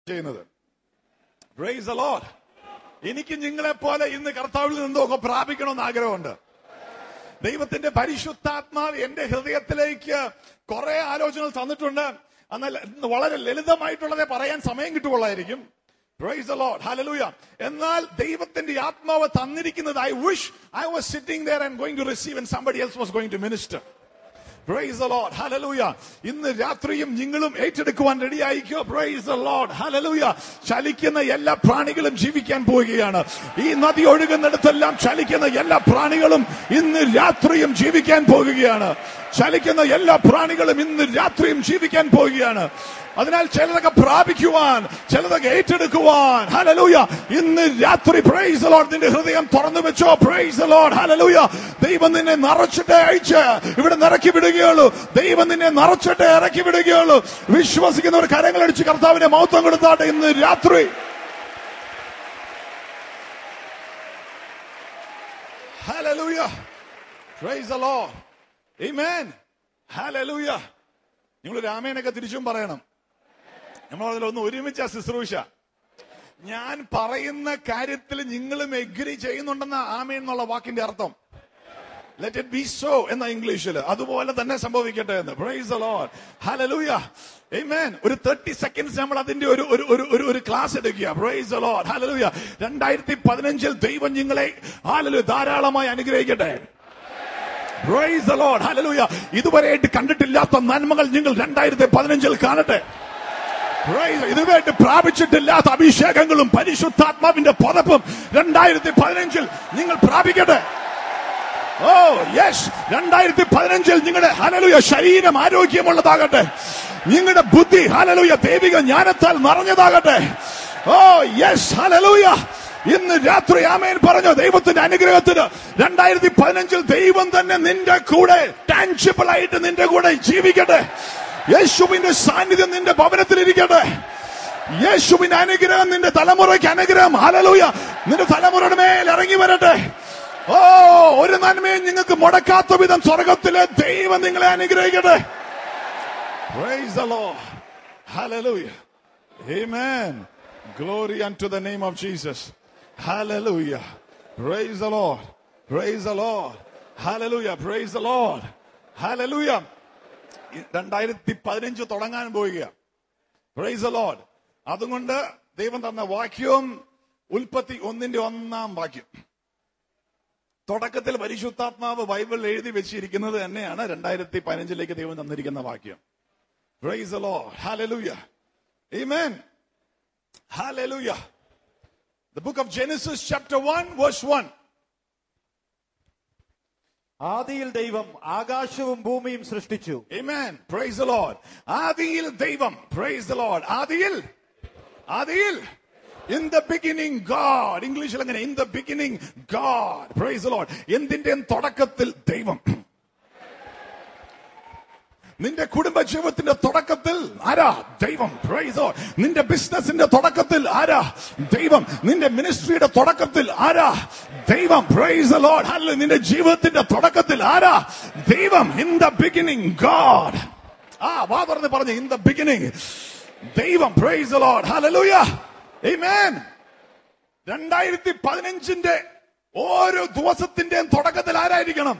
ചെയ്യുന്നത് Praise the Lord. എനിക്ക് നിങ്ങളെ പോലെ ഇന്ന് കർത്താവിൽ നിന്നൊക്കെ പ്രാപിക്കണമെന്ന് ആഗ്രഹമുണ്ട് ദൈവത്തിന്റെ പരിശുദ്ധാത്മാവ് എന്റെ ഹൃദയത്തിലേക്ക് കുറെ ആലോചനകൾ തന്നിട്ടുണ്ട് എന്നാൽ ഇന്ന് വളരെ ലളിതമായിട്ടുള്ളതേ പറയാൻ സമയം കിട്ടുകൊള്ളായിരിക്കും Praise the Lord. Hallelujah. എന്നാൽ ദൈവത്തിന്റെ ആത്മാവ് തന്നിരിക്കുന്നത് I wish I was sitting there and going to receive and somebody else was going to minister. Praise the Lord. Hallelujah. ഇന്ന് രാത്രിയും നിങ്ങളും ഏറ്റെടുക്കുവാൻ റെഡിയായിക്കോ പ്രൈസ് the Lord. Hallelujah. ചലിക്കുന്ന എല്ലാ പ്രാണികളും ജീവിക്കാൻ പോവുകയാണ് ഈ നദി ഒഴുകുന്നിടത്തെല്ലാം ചലിക്കുന്ന എല്ലാ പ്രാണികളും ഇന്ന് രാത്രിയും ജീവിക്കാൻ പോകുകയാണ് ചലിക്കുന്ന എല്ലാ പ്രാണികളും ഇന്ന് രാത്രിയും ജീവിക്കാൻ പോവുകയാണ് അതിനാൽ ചിലതൊക്കെ പ്രാപിക്കുവാൻ ചിലതൊക്കെ ഏറ്റെടുക്കുവാൻ ഹലലൂയ ഇന്ന് രാത്രി പ്രൈസ് ലോഡ് നിന്റെ ഹൃദയം തുറന്നു വെച്ചോ പ്രൈസ് ലോഡ് ഹലലൂയ ദൈവം നിന്നെ നിറച്ചിട്ട് അയച്ച് ഇവിടെ നിറക്കി വിടുകയുള്ളൂ ദൈവം നിന്നെ നിറച്ചിട്ട് ഇറക്കി വിടുകയുള്ളൂ വിശ്വസിക്കുന്നവർ കരങ്ങളടിച്ച് കർത്താവിനെ മൗത്വം കൊടുത്താട്ടെ ഇന്ന് രാത്രി hallelujah praise the Lord. Amen. Hallelujah. നിങ്ങൾ രാമേനൊക്കെ തിരിച്ചും പറയണം നമ്മൾ അതിലൊന്ന് ഒരുമിച്ച ശുശ്രൂഷ ഞാൻ പറയുന്ന കാര്യത്തിൽ നിങ്ങളും എഗ്രി ചെയ്യുന്നുണ്ടെന്ന ആമേൻ എന്നുള്ള വാക്കിന്റെ അർത്ഥം ലെറ്റ് ഇറ്റ് ബി സോ എന്ന ഇംഗ്ലീഷിൽ അതുപോലെ തന്നെ സംഭവിക്കട്ടെ എന്ന് praise the Lord. Hallelujah. Amen. ഒരു തേർട്ടി സെക്കൻഡ്സ് നമ്മൾ അതിന്റെ ഒരു ഒരു ഒരു ഒരു ഒരു ക്ലാസ് എടുക്കുക പ്രൈസ് the Lord. Hallelujah. രണ്ടായിരത്തി പതിനഞ്ചിൽ ദൈവം നിങ്ങളെ ഹാലലു ധാരാളമായി അനുഗ്രഹിക്കട്ടെ പ്രൈസ് the Lord. Hallelujah. ഇതുവരെയായിട്ട് കണ്ടിട്ടില്ലാത്ത നന്മകൾ നിങ്ങൾ രണ്ടായിരത്തി പതിനഞ്ചിൽ കാണട്ടെ Praise. ഇതുവരെയായിട്ട് പ്രാപിച്ചിട്ടില്ലാത്ത അഭിഷേകങ്ങളും പരിശുദ്ധാത്മാവിന്റെ പുതപ്പും രണ്ടായിരത്തി പതിനഞ്ചിൽ നിങ്ങൾ പ്രാപിക്കട്ടെ ഓ യെസ് രണ്ടായിരത്തി പതിനഞ്ചിൽ നിങ്ങളുടെ ഹലലുയ ശരീരം ആരോഗ്യമുള്ളതാകട്ടെ നിങ്ങളുടെ ബുദ്ധി ഹലലുയ ദൈവിക ജ്ഞാനത്താൽ നിറഞ്ഞതാകട്ടെ ഓ യെസ് ഹലലുയ ഇന്ന് രാത്രി ആമേൻ പറഞ്ഞു ദൈവത്തിന്റെ അനുഗ്രഹത്തിന് രണ്ടായിരത്തി പതിനഞ്ചിൽ ദൈവം തന്നെ നിന്റെ കൂടെ ടാൻജിബിൾ ആയിട്ട് നിന്റെ കൂടെ ജീവിക്കട്ടെ യേശുവിന്റെ സാന്നിധ്യം നിന്റെ ഭവനത്തിൽ ഇരിക്കട്ടെ യേശുവിന്റെ അനുഗ്രഹം നിന്റെ തലമുറയ്ക്ക് അനുഗ്രഹം ഹലലൂയ നിന്റെ തലമുറയുടെ മേൽ ഇറങ്ങി വരട്ടെ ഓ ഒരു നന്മയും നിങ്ങൾക്ക് മുടക്കാത്ത വിധം സ്വർഗത്തിലെ ദൈവം നിങ്ങളെ അനുഗ്രഹിക്കട്ടെ Praise the Lord. Hallelujah. Amen. Glory unto the name of Jesus. Hallelujah. Praise the Lord. Praise the Lord. Hallelujah. Praise the Lord. Hallelujah. രണ്ടായിരത്തി പതിനഞ്ച് തുടങ്ങാൻ പോവുക പ്രൈസ് ലോഡ് അതുകൊണ്ട് ദൈവം തന്ന വാക്യവും ഉൽപ്പത്തി ഒന്നിന്റെ ഒന്നാം വാക്യം തുടക്കത്തിൽ പരിശുദ്ധാത്മാവ് ബൈബിളിൽ എഴുതി വെച്ചിരിക്കുന്നത് തന്നെയാണ് രണ്ടായിരത്തി പതിനഞ്ചിലേക്ക് ദൈവം തന്നിരിക്കുന്ന വാക്യം praise Lord hallelujah Amen. Hallelujah. The book of Genesis chapter 1 verse 1. ആദിയിൽ ദൈവം ആകാശവും ഭൂമിയും സൃഷ്ടിച്ചു Amen. Praise the Lord. ആദിയിൽ ദൈവം. Praise the Lord. ആദിയിൽ ആദിയിൽ In the beginning God. ഇംഗ്ലീഷിൽ അങ്ങനെ In the beginning God. Praise the Lord. എന്തിന്റെ തുടക്കത്തിൽ ദൈവം. നിന്റെ കുടുംബ ജീവിതത്തിന്റെ തുടക്കത്തിൽ ആരാ ദൈവം Praise the Lord. നിന്റെ ബിസിനസിന്റെ തുടക്കത്തിൽ ആരാ ദൈവം നിന്റെ മിനിസ്ട്രിയുടെ തുടക്കത്തിൽ ആരാ ദൈവം Praise the Lord. Hallelujah. നിന്റെ ജീവിതത്തിന്റെ തുടക്കത്തിൽ ആരാ ദൈവം ഇൻ ദ ബിഗിനിങ് ഗാഡ് ആ വാ തുറന്ന് പറഞ്ഞു ഇൻ ദ ബിഗിനിങ് ദൈവം Praise the Lord. Hallelujah. Amen. രണ്ടായിരത്തി പതിനഞ്ചിന്റെ ഓരോ ദിവസത്തിന്റെയും തുടക്കത്തിൽ ആരായിരിക്കണം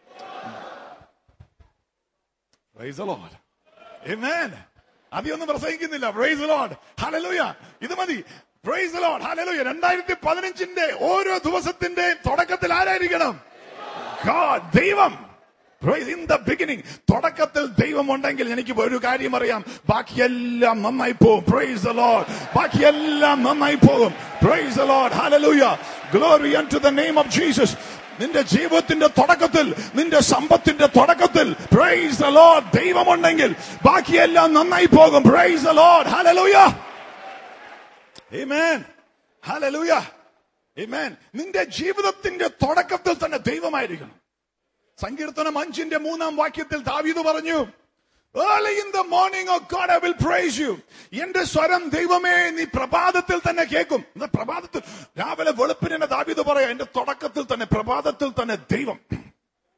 Praise the Lord. Amen. അധികമൊന്നും പ്രസംഗിക്കുന്നില്ല പ്രൈസ് the Lord. Hallelujah. ഇത് മതി പ്രൈസ് the Lord. Hallelujah. രണ്ടായിരത്തി പതിനഞ്ചിന്റെ ഓരോ ദിവസത്തിന്റെ തുടക്കത്തിൽ ആരായിരിക്കണം God, ദൈവം Praise in the beginning. തുടക്കത്തിൽ ദൈവം ഉണ്ടെങ്കിൽ എനിക്ക് ഒരു കാര്യം അറിയാം ബാക്കിയെല്ലാം നന്നായി പോകും പ്രൈസ് the Lord. ബാക്കിയെല്ലാം നന്നായി പോകും praise the Lord. Hallelujah. Glory unto the name of Jesus. നിന്റെ ജീവിതത്തിന്റെ തുടക്കത്തിൽ നിന്റെ സമ്പത്തിന്റെ തുടക്കത്തിൽ പ്രൈസ് the Lord ദൈവമുണ്ടെങ്കിൽ ബാക്കിയെല്ലാം നന്നായി പോകും praise the Lord. Hallelujah. Amen. Hallelujah. Amen. നിന്റെ ജീവിതത്തിന്റെ തുടക്കത്തിൽ തന്നെ ദൈവമായിരിക്കണം സങ്കീർത്തനം അഞ്ചിന്റെ മൂന്നാം വാക്യത്തിൽ ദാവീദ് പറഞ്ഞു Early in the morning, oh God, I will praise you. എന്റെ സ്വരം ദൈവമേ നീ പ്രഭാതത്തിൽ തന്നെ കേൾക്കും എന്താ പ്രഭാതത്തിൽ രാവിലെ വെളുപ്പിന് എന്നെ ദാവീദ് പറയാം എന്റെ തുടക്കത്തിൽ തന്നെ പ്രഭാതത്തിൽ തന്നെ ദൈവം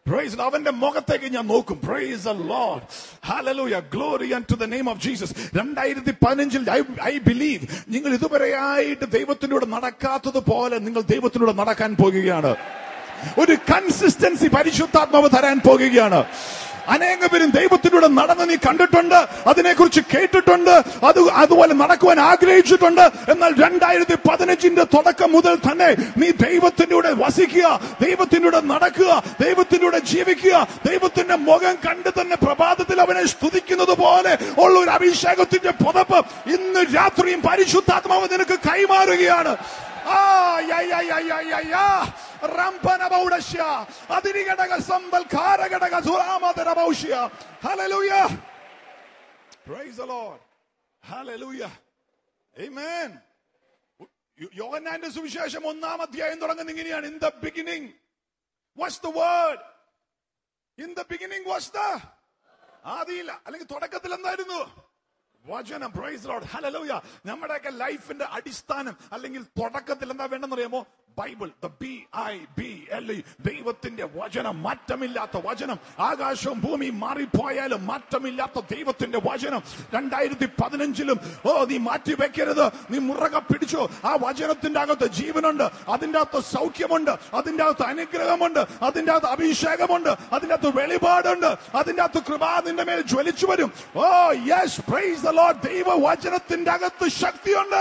പ്രൈസ് അവന്റെ മുഖത്തേക്ക് ഞാൻ നോക്കും praise Lord hallelujah glory to the name of Jesus രണ്ടായിരത്തി പതിനഞ്ചിൽ ഐ ബിലീവ് നിങ്ങൾ ഇതുവരെയായിട്ട് ദൈവത്തിലൂടെ നടക്കാത്തതുപോലെ നിങ്ങൾ ദൈവത്തിലൂടെ നടക്കാൻ പോകുകയാണ് ഒരു കൺസിസ്റ്റൻസി പരിശുദ്ധാത്മാവ് തരാൻ പോകുകയാണ് അനേക പേരും ദൈവത്തിലൂടെ നടന്ന് നീ കണ്ടിട്ടുണ്ട് അതിനെക്കുറിച്ച് കേട്ടിട്ടുണ്ട് അത് അതുപോലെ നടക്കുവാൻ ആഗ്രഹിച്ചിട്ടുണ്ട് എന്നാൽ രണ്ടായിരത്തി പതിനഞ്ചിന്റെ തുടക്കം മുതൽ തന്നെ നീ ദൈവത്തിലൂടെ വസിക്കുക ദൈവത്തിലൂടെ നടക്കുക ദൈവത്തിലൂടെ ജീവിക്കുക ദൈവത്തിന്റെ മുഖം കണ്ട് തന്നെ പ്രഭാതത്തിൽ അവനെ സ്തുതിക്കുന്നത് പോലെ ഉള്ള ഒരു അഭിഷേകത്തിന്റെ പുതപ്പ് ഇന്ന് രാത്രിയും പരിശുദ്ധാത്മാവ് നിനക്ക് കൈമാറുകയാണ് ആ യാ, യാ, യാ, യാ, യാ, യാ. റംപനബൗഡശ്യ. അതിരിഘടക സമ്പൽക്കാരഘടക സുരാമതരബൗഷ്യ. Hallelujah. Praise the Lord. Hallelujah. Amen. യോ- യോഹന്നാന്റെ സുവിശേഷം ഒന്നാം അധ്യായം തുടങ്ങുന്ന ഇങ്ങനെയാണ് in the beginning was the word in the beginning was the ആദിയില്ല അല്ലെങ്കിൽ തുടക്കത്തിൽ എന്തായിരുന്നു വചനം പ്രൈസ് ലോഡ് ഹലലൂയ നമ്മുടെയൊക്കെ ലൈഫിന്റെ അടിസ്ഥാനം അല്ലെങ്കിൽ തുടക്കത്തിൽ എന്താ വേണ്ടെന്ന് അറിയാമോ Bible the B I B L E ദൈവത്തിന്റെ വചനം മാറ്റമില്ലാത്ത വചനം ആകാശവും ഭൂമിയും മാറിപ്പോയാലും മാറ്റമില്ലാത്ത ദൈവത്തിന്റെ വചനം രണ്ടായിരത്തി പതിനഞ്ചിലും ഓ നീ മാറ്റി വെക്കരുത് നീ മുറക പിടിച്ചോ ആ വചനത്തിന്റെ അകത്ത് ജീവനുണ്ട് അതിന്റെ അകത്ത് സൗഖ്യമുണ്ട് അതിന്റെ അകത്ത് അനുഗ്രഹമുണ്ട് അതിന്റെ അകത്ത് അഭിഷേകമുണ്ട് അതിന്റെ അകത്ത് വെളിപാടുണ്ട് അതിന്റെ അകത്ത് കൃപ നിന്റെ മേൽ ജ്വലിച്ചു വരും oh yes praise the Lord ദൈവ വചനത്തിന്റെ അകത്ത് ശക്തിയുണ്ട്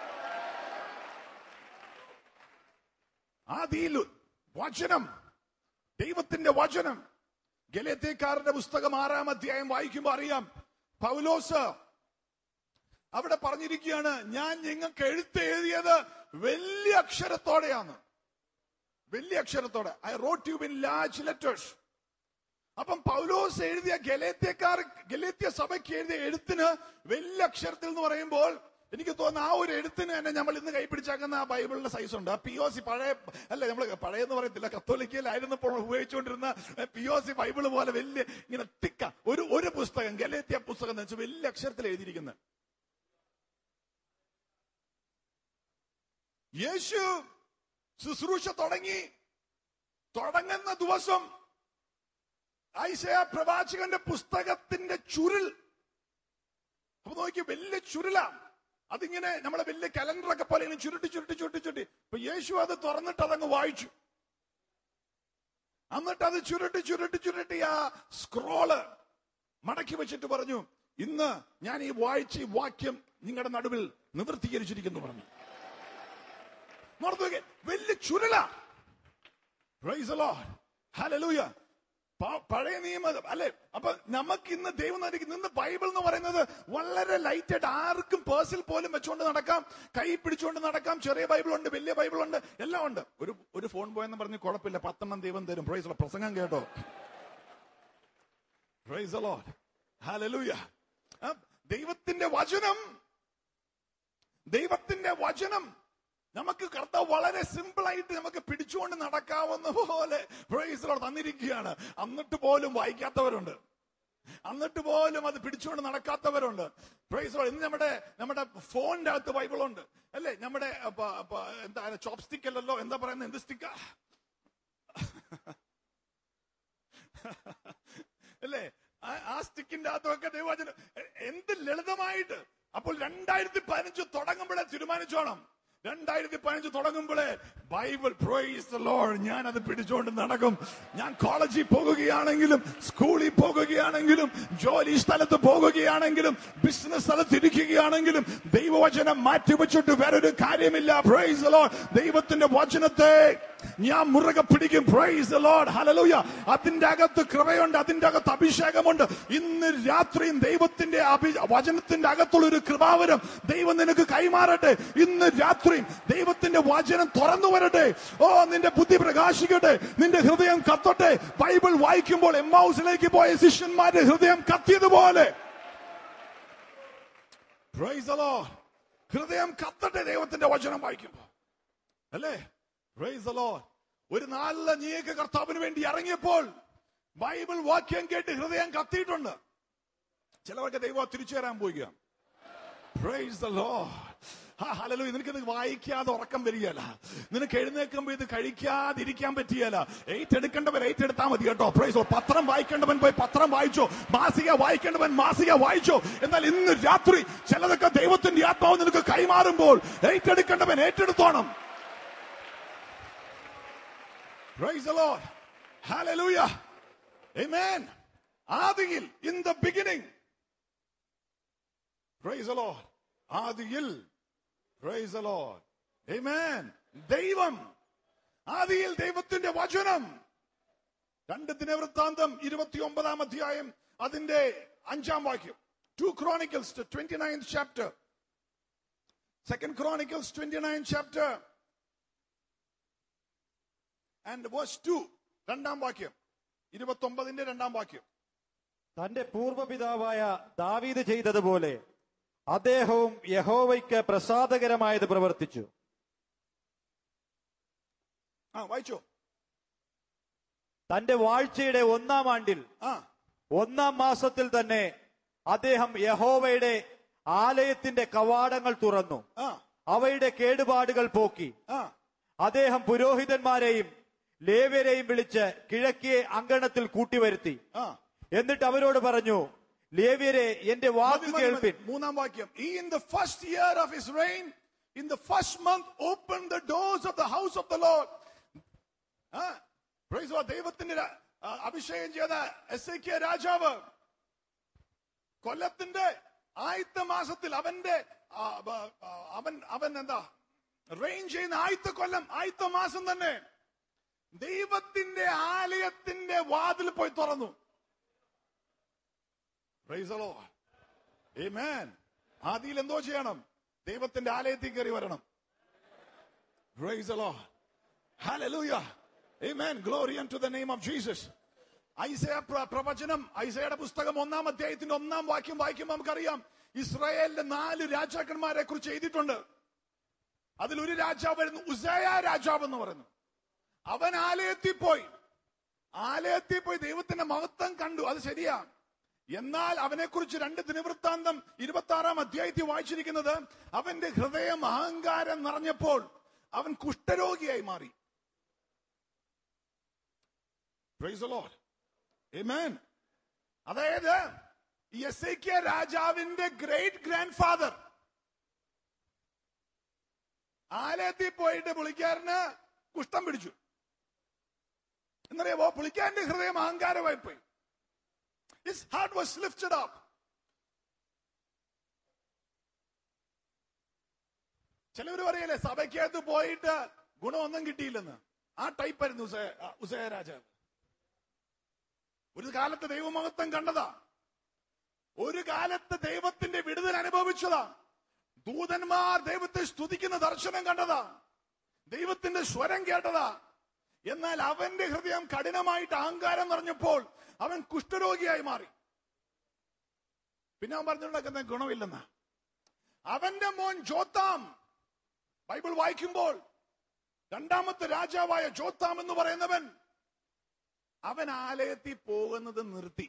ആദിയിൽ വചനം ദൈവത്തിന്റെ വചനം ഗലേത്തേക്കാരന്റെ പുസ്തകം ആറാം അധ്യായം വായിക്കുമ്പോൾ അറിയാം പൗലോസ് അവിടെ പറഞ്ഞിരിക്കുകയാണ് ഞാൻ നിങ്ങൾക്ക് എഴുത്ത് എഴുതിയത് വലിയ അക്ഷരത്തോടെയാണ് വലിയ അക്ഷരത്തോടെ I wrote you in large letters അപ്പം പൗലോസ് എഴുതിയ ഗലേത്യക്കാർ ഗലേത്യ സഭയ്ക്ക് എഴുതിയ എഴുത്തിന് വലിയ അക്ഷരത്തിൽ എന്ന് പറയുമ്പോൾ എനിക്ക് തോന്നുന്നു ആ ഒരു എഴുത്തിന് തന്നെ നമ്മൾ ഇന്ന് കൈപ്പിടിച്ചാക്കുന്ന ആ ബൈബിളിന്റെ സൈസ് ഉണ്ട് ആ പി ഒ സി പഴയ അല്ല നമ്മൾ പഴയ എന്ന് പറയത്തില്ല കത്തോലിക്കയിലായിരുന്നപ്പോൾ ഉപയോഗിച്ചുകൊണ്ടിരുന്ന പി ഒ സി ബൈബിള് പോലെ വലിയ ഇങ്ങനെ തിക്ക ഒരു ഒരു പുസ്തകം ഗലേത്യ പുസ്തകം എന്ന് വെച്ചാൽ വലിയ അക്ഷരത്തിൽ എഴുതിയിരിക്കുന്നത് യേശു ശുശ്രൂഷ തുടങ്ങി തുടങ്ങുന്ന ദിവസം ഐശയ പ്രവാചകന്റെ പുസ്തകത്തിന്റെ ചുരുൾ അപ്പൊ നോക്കി വലിയ ചുരുള അതിങ്ങനെ നമ്മളെ വലിയ കലണ്ടറൊക്കെ പോലെ ഇങ്ങനെ ചുരുട്ടി ചുരുട്ടി ചുരുട്ടി ചുരുട്ടി ഇപ്പൊ യേശു അത് തുറന്നിട്ട് അതങ്ങ് വായിച്ചു എന്നിട്ട് അത് ചുരുട്ടി ചുരുട്ടി ചുരുട്ടി ആ സ്ക്രോള് മടക്കി വെച്ചിട്ട് പറഞ്ഞു ഇന്ന് ഞാൻ ഈ വായിച്ച ഈ വാക്യം നിങ്ങളുടെ നടുവിൽ നിവൃത്തീകരിച്ചിരിക്കുന്നു പറഞ്ഞു നോർത്ത് വലിയ ചുരുള Praise the Lord. Hallelujah. പ- പഴയ നിയമ അല്ലെ അപ്പൊ നമുക്ക് ഇന്ന് ദൈവം നൽകിക്കുന്ന ഇന്ന് ബൈബിൾ എന്ന് പറയുന്നത് വളരെ ലൈറ്റ് ആയിട്ട് ആർക്കും പേഴ്സിൽ പോലും വെച്ചുകൊണ്ട് നടക്കാം കൈ പിടിച്ചുകൊണ്ട് നടക്കാം ചെറിയ ബൈബിൾ ഉണ്ട് വലിയ ബൈബിൾ ഉണ്ട് എല്ലാം ഉണ്ട് ഒരു ഒരു ഫോൺ പോയെന്ന് പറഞ്ഞ് കുഴപ്പമില്ല പത്തെണ്ണം ദൈവം തരും പ്രൈസ് പ്രസംഗം കേട്ടോ പ്രൈസ് ലോഡ് ഹാലലൂയ ദൈവത്തിന്റെ വചനം ദൈവത്തിന്റെ വചനം നമുക്ക് കർത്താവ് വളരെ സിമ്പിൾ ആയിട്ട് നമുക്ക് പിടിച്ചുകൊണ്ട് നടക്കാവുന്ന പോലെ പ്രൈസ് തന്നിരിക്കുകയാണ് എന്നിട്ട് പോലും വായിക്കാത്തവരുണ്ട് എന്നിട്ട് പോലും അത് പിടിച്ചുകൊണ്ട് നടക്കാത്തവരുണ്ട് പ്രൈസ് ഇന്ന് നമ്മുടെ നമ്മുടെ ഫോണിന്റെ അകത്ത് ബൈബിളുണ്ട് അല്ലേ നമ്മുടെ പ- പ- എന്താ ചോപ്പ് സ്റ്റിക്ക് അല്ലല്ലോ എന്താ പറയുന്നത് എന്ത് സ്റ്റിക്കാ അല്ലേ ആ- ആ സ്റ്റിക്കിന്റെ അകത്തൊക്കെ ദൈവവചനം എ- എന്ത് ലളിതമായിട്ട് അപ്പോൾ രണ്ടായിരത്തി പതിനഞ്ച് തുടങ്ങുമ്പോഴേ തീരുമാനിച്ചോണം രണ്ടായിരത്തി പതിനഞ്ച് തുടങ്ങുമ്പോഴേ ബൈബിൾ പ്രൈസ് ലോഡ് ഞാൻ അത് പിടിച്ചുകൊണ്ട് നടക്കും ഞാൻ കോളേജിൽ പോകുകയാണെങ്കിലും സ്കൂളിൽ പോകുകയാണെങ്കിലും ജോലി സ്ഥലത്ത് പോകുകയാണെങ്കിലും ബിസിനസ് സ്ഥലത്ത് ഇരിക്കുകയാണെങ്കിലും ദൈവവചനം മാറ്റിവെച്ചിട്ട് വേറൊരു കാര്യമില്ല പ്രൈസ് ലോഡ് ദൈവത്തിന്റെ വചനത്തെ ഞാൻ മുറുകെ പിടിക്കും പ്രൈസ് ലോഡ് ഹലലൂയ അതിന്റെ അകത്ത് കൃപയുണ്ട് അതിന്റെ അകത്ത് അഭിഷേകമുണ്ട് ഇന്ന് രാത്രിയും ദൈവത്തിന്റെ അഭി- വചനത്തിന്റെ അകത്തുള്ള ഒരു കൃപാവരം ദൈവം നിനക്ക് കൈമാറട്ടെ ഇന്ന് രാത്രിയും ദൈവത്തിന്റെ വചനം തുറന്നു വരട്ടെ ഓ നിന്റെ ബുദ്ധി പ്രകാശിക്കട്ടെ നിന്റെ ഹൃദയം കത്തട്ടെ ബൈബിൾ വായിക്കുമ്പോൾ എമ്മൗസിലേക്ക് പോയ ശിഷ്യന്മാരുടെ ഹൃദയം കത്തിയതുപോലെ Praise the Lord. ഹൃദയം കത്തട്ടെ ദൈവത്തിന്റെ വചനം വായിക്കുമ്പോൾ അല്ലേ പ്രൈസ് ലോഡ് ഒരു നല്ല നീക്ക കർത്താവിന് വേണ്ടി ഇറങ്ങിയപ്പോൾ ബൈബിൾ വാക്യം കേട്ട് ഹൃദയം കത്തിയിട്ടുണ്ട് ചിലവർക്ക് ദൈവം തിരിച്ചു തരാൻ പോവുക പ്രൈസ് ദ ലോഡ് ആ ഹലലു നിനക്കിത് വായിക്കാതെ ഉറക്കം വരികയല്ല നിനക്ക് എഴുന്നേൽക്കുമ്പോ ഇത് കഴിക്കാതിരിക്കാൻ പറ്റിയല്ല ഏറ്റെടുക്കേണ്ടവൻ ഏറ്റെടുത്താൽ മതി കേട്ടോ പ്രൈസോ പത്രം വായിക്കേണ്ടവൻ പോയി പത്രം വായിച്ചോ മാസിക വായിക്കേണ്ടവൻ മാസിക വായിച്ചോ എന്നാൽ ഇന്ന് രാത്രി ചിലതൊക്കെ ദൈവത്തിന്റെ ആത്മാവ് നിനക്ക് കൈമാറുമ്പോൾ ഏറ്റെടുക്കേണ്ടവൻ ഏറ്റെടുത്തോണം Praise the Lord. Hallelujah. Amen. ആദിയിൽ in the beginning. Praise the Lord. ആദിയിൽ Praise the Lord. Amen. ദൈവം ആദിയിൽ ദൈവത്തിന്റെ വചനം രണ്ട് ദിനവൃത്താന്തം ഇരുപത്തിയൊമ്പതാം അധ്യായം അതിന്റെ അഞ്ചാം വാക്യം two Chronicles twenty nine chapter second Chronicles twenty nine chapter and verse two രണ്ടാം വാക്യം ഇരുപത്തൊമ്പതിന്റെ രണ്ടാം വാക്യം തന്റെ പൂർവ്വപിതാവായ ദാവീദ് ചെയ്തതുപോലെ അദ്ദേഹവും യഹോവയ്ക്ക് പ്രസാദകരമായത് പ്രവർത്തിച്ചു ആ വായിച്ചോ തന്റെ വാഴ്ചയുടെ ഒന്നാം ആണ്ടിൽ ആ ഒന്നാം മാസത്തിൽ തന്നെ അദ്ദേഹം യഹോവയുടെ ആലയത്തിന്റെ കവാടങ്ങൾ തുറന്നു ആ അവയുടെ കേടുപാടുകൾ പോക്കി ആ അദ്ദേഹം പുരോഹിതന്മാരെയും ലേവ്യരെയും വിളിച്ച് കിഴക്കേ അങ്കണത്തിൽ കൂട്ടിവരുത്തി ആ എന്നിട്ട് അവരോട് പറഞ്ഞു ലേവ്യരെ എന്റെ മതി, വാക്ക് മതി, മതി. കേൾപ്പിൻ മൂന്നാം വാക്യം in the first year of his reign in the first month open the doors of the house of the Lord ദൈവത്തിന്റെ ര- ആ, അഭിഷേകം ചെയ്ത എസ് ഐ കെ രാജാവ് കൊല്ലത്തിന്റെ ആദ്യത്തെ മാസത്തിൽ അവന്റെ ആ, ബ- ആ, അവൻ അവൻ എന്താ റെയിൻ ചെയ്യുന്ന ആദ്യത്തെ കൊല്ലം ആദ്യത്തെ മാസം തന്നെ ദൈവത്തിന്റെ ആലയത്തിന്റെ വാതിൽ പോയി തുറന്നു Praise the Lord. Amen. ആദിയിൽ എന്തോ ചെയ്യണം ദൈവത്തിന്റെ ആലയത്തിൽ കയറി വരണം Praise the Lord. Hallelujah. Amen. Glory unto the name of Jesus. Isaiah പ്ര- പ്രവചനം ഐസയുടെ പുസ്തകം ഒന്നാം അധ്യായത്തിന്റെ ഒന്നാം വാക്യം വായിക്കുമ്പോൾ നമുക്കറിയാം ഇസ്രായേലിലെ നാല് രാജാക്കന്മാരെ കുറിച്ച് എഴുതിയിട്ടുണ്ട് അതിൽ ഒരു രാജാവായിരുന്നു ഉസയ രാജാവ് എന്ന് പറയുന്നു അവൻ ആലയത്തിൽ പോയി ആലയത്തിൽ പോയി ദൈവത്തിന്റെ മഹത്വം കണ്ടു അത് ശരിയാ എന്നാൽ അവനെക്കുറിച്ച് രണ്ട് ദിനവൃത്താന്തം ഇരുപത്തി ആറാം അധ്യായത്തിൽ വായിച്ചിരിക്കുന്നത് അവന്റെ ഹൃദയം അഹങ്കാരം നിറഞ്ഞപ്പോൾ അവൻ കുഷ്ഠരോഗിയായി മാറി Praise the Lord. Amen. അതായത് ഈ എസ് ഐ കെ രാജാവിന്റെ ഗ്രേറ്റ് ഗ്രാൻഡ് ഫാദർ ആലയത്തിൽ പോയിട്ട് പുള്ളിക്കാരന് കുഷ്ഠം പിടിച്ചു എന്നറിയാമോ പുള്ളിക്കാരന്റെ ഹൃദയം അഹങ്കാരമായി പോയി His heart was lifted up. ചിലവർ പറയല്ലേ സഭയ്ക്കകത്ത് പോയിട്ട് ഗുണമൊന്നും കിട്ടിയില്ലെന്ന് ആ ടൈപ്പായിരുന്നു ഉസയ- ആ, ഉസയ രാജാവ് ഒരു കാലത്ത് ദൈവമഹത്വം കണ്ടതാ ഒരു കാലത്ത് ദൈവത്തിന്റെ വിടുതൽ അനുഭവിച്ചതാ ദൂതന്മാർ ദൈവത്തെ സ്തുതിക്കുന്ന ദർശനം കണ്ടതാ ദൈവത്തിന്റെ സ്വരം കേട്ടതാ എന്നാൽ അവന്റെ ഹൃദയം കഠിനമായിട്ട് അഹങ്കാരം നിറഞ്ഞപ്പോൾ അവൻ കുഷ്ഠരോഗിയായി മാറി പിന്നെ അവൻ പറഞ്ഞുണ്ടാക്കുന്ന ഗുണമില്ലെന്ന അവന്റെ മോൻ ജോത്താം ബൈബിൾ വായിക്കുമ്പോൾ രണ്ടാമത്തെ രാജാവായ ജോത്താം എന്ന് പറയുന്നവൻ അവൻ ആലയത്തിൽ പോകുന്നത് നിർത്തി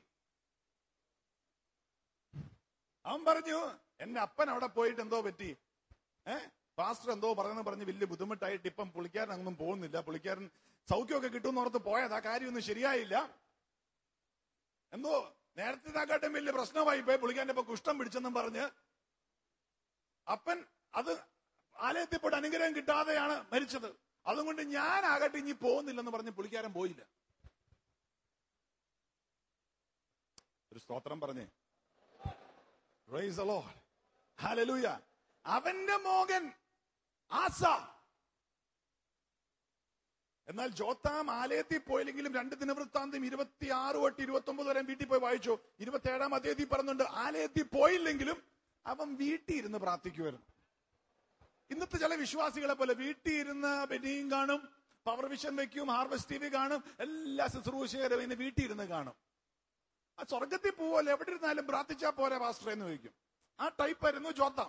അവൻ പറഞ്ഞു എന്റെ അപ്പൻ അവിടെ പോയിട്ട് എന്തോ പറ്റി ഏ പാസ്റ്റർ എന്തോ പറഞ്ഞെന്ന് പറഞ്ഞ് വലിയ ബുദ്ധിമുട്ടായിട്ട് ഇപ്പം പുള്ളിക്കാരൻ അങ്ങൊന്നും പോകുന്നില്ല പുള്ളിക്കാരൻ സൗഖ്യമൊക്കെ കിട്ടുമെന്ന് ഓർത്ത് പോയത് ആ കാര്യമൊന്നും ശരിയായില്ല എന്തോ നേരത്തെ വലിയ പ്രശ്നമായി പോയി പുള്ളിക്കാരന്റെ ഇപ്പൊ കുഷ്ഠം പിടിച്ചെന്നും പറഞ്ഞ് അപ്പൻ അത് ആലയത്തിൽ പോയിട്ട് അനുഗ്രഹം കിട്ടാതെയാണ് മരിച്ചത് അതുകൊണ്ട് ഞാൻ ആകട്ടെ ഇനി പോകുന്നില്ലെന്ന് പറഞ്ഞ് പുള്ളിക്കാരൻ പോയില്ല ഒരു സ്തോത്രം പറഞ്ഞേ Praise the Lord. Hallelujah. അവന്റെ മോകൻ ആസ എന്നാൽ ജോത്താം ആലയത്തിൽ പോയില്ലെങ്കിലും രണ്ട് ദിനവൃത്താന്തം ഇരുപത്തി ആറ് തൊട്ട് ഇരുപത്തി ഒമ്പത് വരെ വീട്ടിൽ പോയി വായിച്ചു ഇരുപത്തി ഏഴാം അധ്യായത്തിൽ പറഞ്ഞുണ്ട് ആലയത്തിൽ പോയില്ലെങ്കിലും അവൻ വീട്ടിൽ ഇരുന്ന് പ്രാർത്ഥിക്കുമായിരുന്നു ഇന്നത്തെ ചില വിശ്വാസികളെ പോലെ വീട്ടിൽ ഇരുന്ന് ബെനിയും കാണും പവർ വിഷൻ വെക്കും ഹാർവസ്റ്റ് ടി വി കാണും എല്ലാ ശുശ്രൂഷകരും ഇന്ന് വീട്ടിൽ ഇരുന്ന് കാണും ആ സ്വർഗത്തിൽ പോവല്ലോ എവിടെ ഇരുന്നാലും പ്രാർത്ഥിച്ചാ പോരെ പാസ്റ്റർ എന്ന് ചോദിക്കും ആ ടൈപ്പ് ആയിരുന്നു ജോത്താം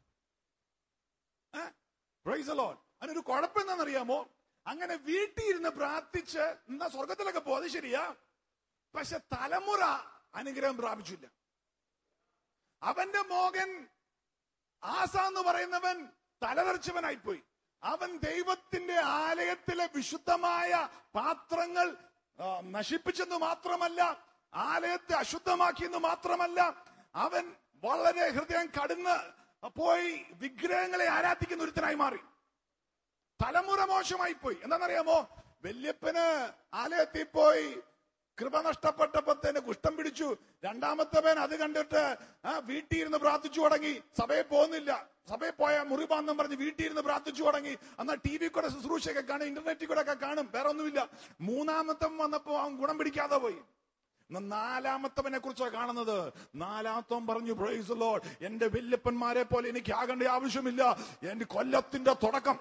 പ്രൈസ് ലോൺ അതിനൊരു കുഴപ്പം എന്താണെന്നറിയാമോ അങ്ങനെ വീട്ടിൽ ഇരുന്ന് പ്രാർത്ഥിച്ച് എന്നാ സ്വർഗത്തിലൊക്കെ പോ അത് ശരിയാ പക്ഷെ തലമുറ അനുഗ്രഹം പ്രാപിച്ചില്ല അവന്റെ മോകൻ ആസ എന്ന് പറയുന്നവൻ തലതെറിച്ചവനായിപ്പോയി അവൻ ദൈവത്തിന്റെ ആലയത്തിലെ വിശുദ്ധമായ പാത്രങ്ങൾ ആ, നശിപ്പിച്ചെന്ന് മാത്രമല്ല ആലയത്തെ അശുദ്ധമാക്കിയെന്ന് മാത്രമല്ല അവൻ വളരെ ഹൃദയം കടന്ന് പോയി വിഗ്രഹങ്ങളെ ആരാധിക്കുന്ന ഒരുത്തനായി മാറി തലമുറ മോശമായി പോയി എന്താണെന്നറിയാമോ വല്യപ്പന് ആലയത്തിൽ പോയി കൃപ നഷ്ടപ്പെട്ടപ്പോ തന്നെ കുഷ്ഠം പിടിച്ചു രണ്ടാമത്തെ പേൻ അത് കണ്ടിട്ട് ആ വീട്ടിൽ ഇരുന്ന് പ്രാർത്ഥിച്ചു തുടങ്ങി സഭയിൽ പോകുന്നില്ല സഭയിൽ പോയ മുറിവാന്നും പറഞ്ഞ് വീട്ടിൽ ഇരുന്ന് പ്രാർത്ഥിച്ചു തുടങ്ങി എന്നാൽ ടി വി കൂടെ ശുശ്രൂഷയൊക്കെ കാണും ഇന്റർനെറ്റിൽ കൂടെ ഒക്കെ കാണും വേറെ ഒന്നുമില്ല മൂന്നാമത്തെ വന്നപ്പോ അവൻ ഗുണം പിടിക്കാതെ പോയി എന്നാൽ നാലാമത്തവനെ കുറിച്ചാണ് കാണുന്നത് നാലാമത്തവൻ പറഞ്ഞു പ്രൈസ് ലോഡ് എന്റെ വല്യപ്പന്മാരെ പോലെ എനിക്ക് ആകേണ്ട ആവശ്യമില്ല എന്റെ കൊല്ലത്തിന്റെ തുടക്കം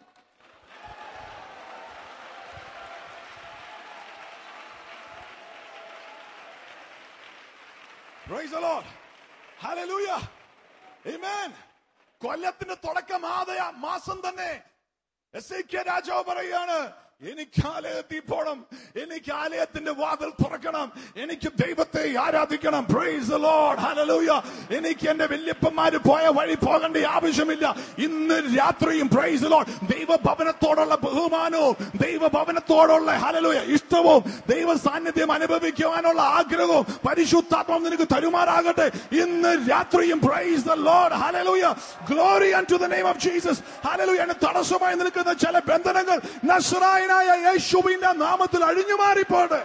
Praise the Lord. Hallelujah. Amen. കൊല്ലത്തിന്റെ തുടക്കം ആദയ മാസം തന്നെ എസ് ഐ കെ രാജാവ് പറയാണ് എനിക്ക് ആലയത്തിൽ പോണം എനിക്ക് ആലയത്തിന്റെ വാതിൽ തുറക്കണം എനിക്ക് ദൈവത്തെ ആരാധിക്കണം പ്രൈസ് ലോഡ് ഹലലൂയ എനിക്ക് എന്റെ വല്യപ്പന്മാര് പോയ വഴി പോകേണ്ട ആവശ്യമില്ല ഇന്ന് രാത്രിയും പ്രൈസ് ലോഡ് ദൈവഭവനത്തോടുള്ള ബഹുമാനവും ദൈവഭവനത്തോടുള്ള ഹലലൂയ ഇഷ്ടവും ദൈവ സാന്നിധ്യം അനുഭവിക്കുവാനുള്ള ആഗ്രഹവും പരിശുദ്ധാത്മം നിനക്ക് തരുമാറാകട്ടെ ഇന്ന് രാത്രിയും praise the Lord hallelujah glory and to the name of Jesus hallelujah എന്നെ തടസ്സമായി നിൽക്കുന്ന ചില ബന്ധനങ്ങൾ നസ്രായനായ യേശുവിന്റെ നാമത്തിൽ അഴിഞ്ഞു മാറിപ്പോട്ടെ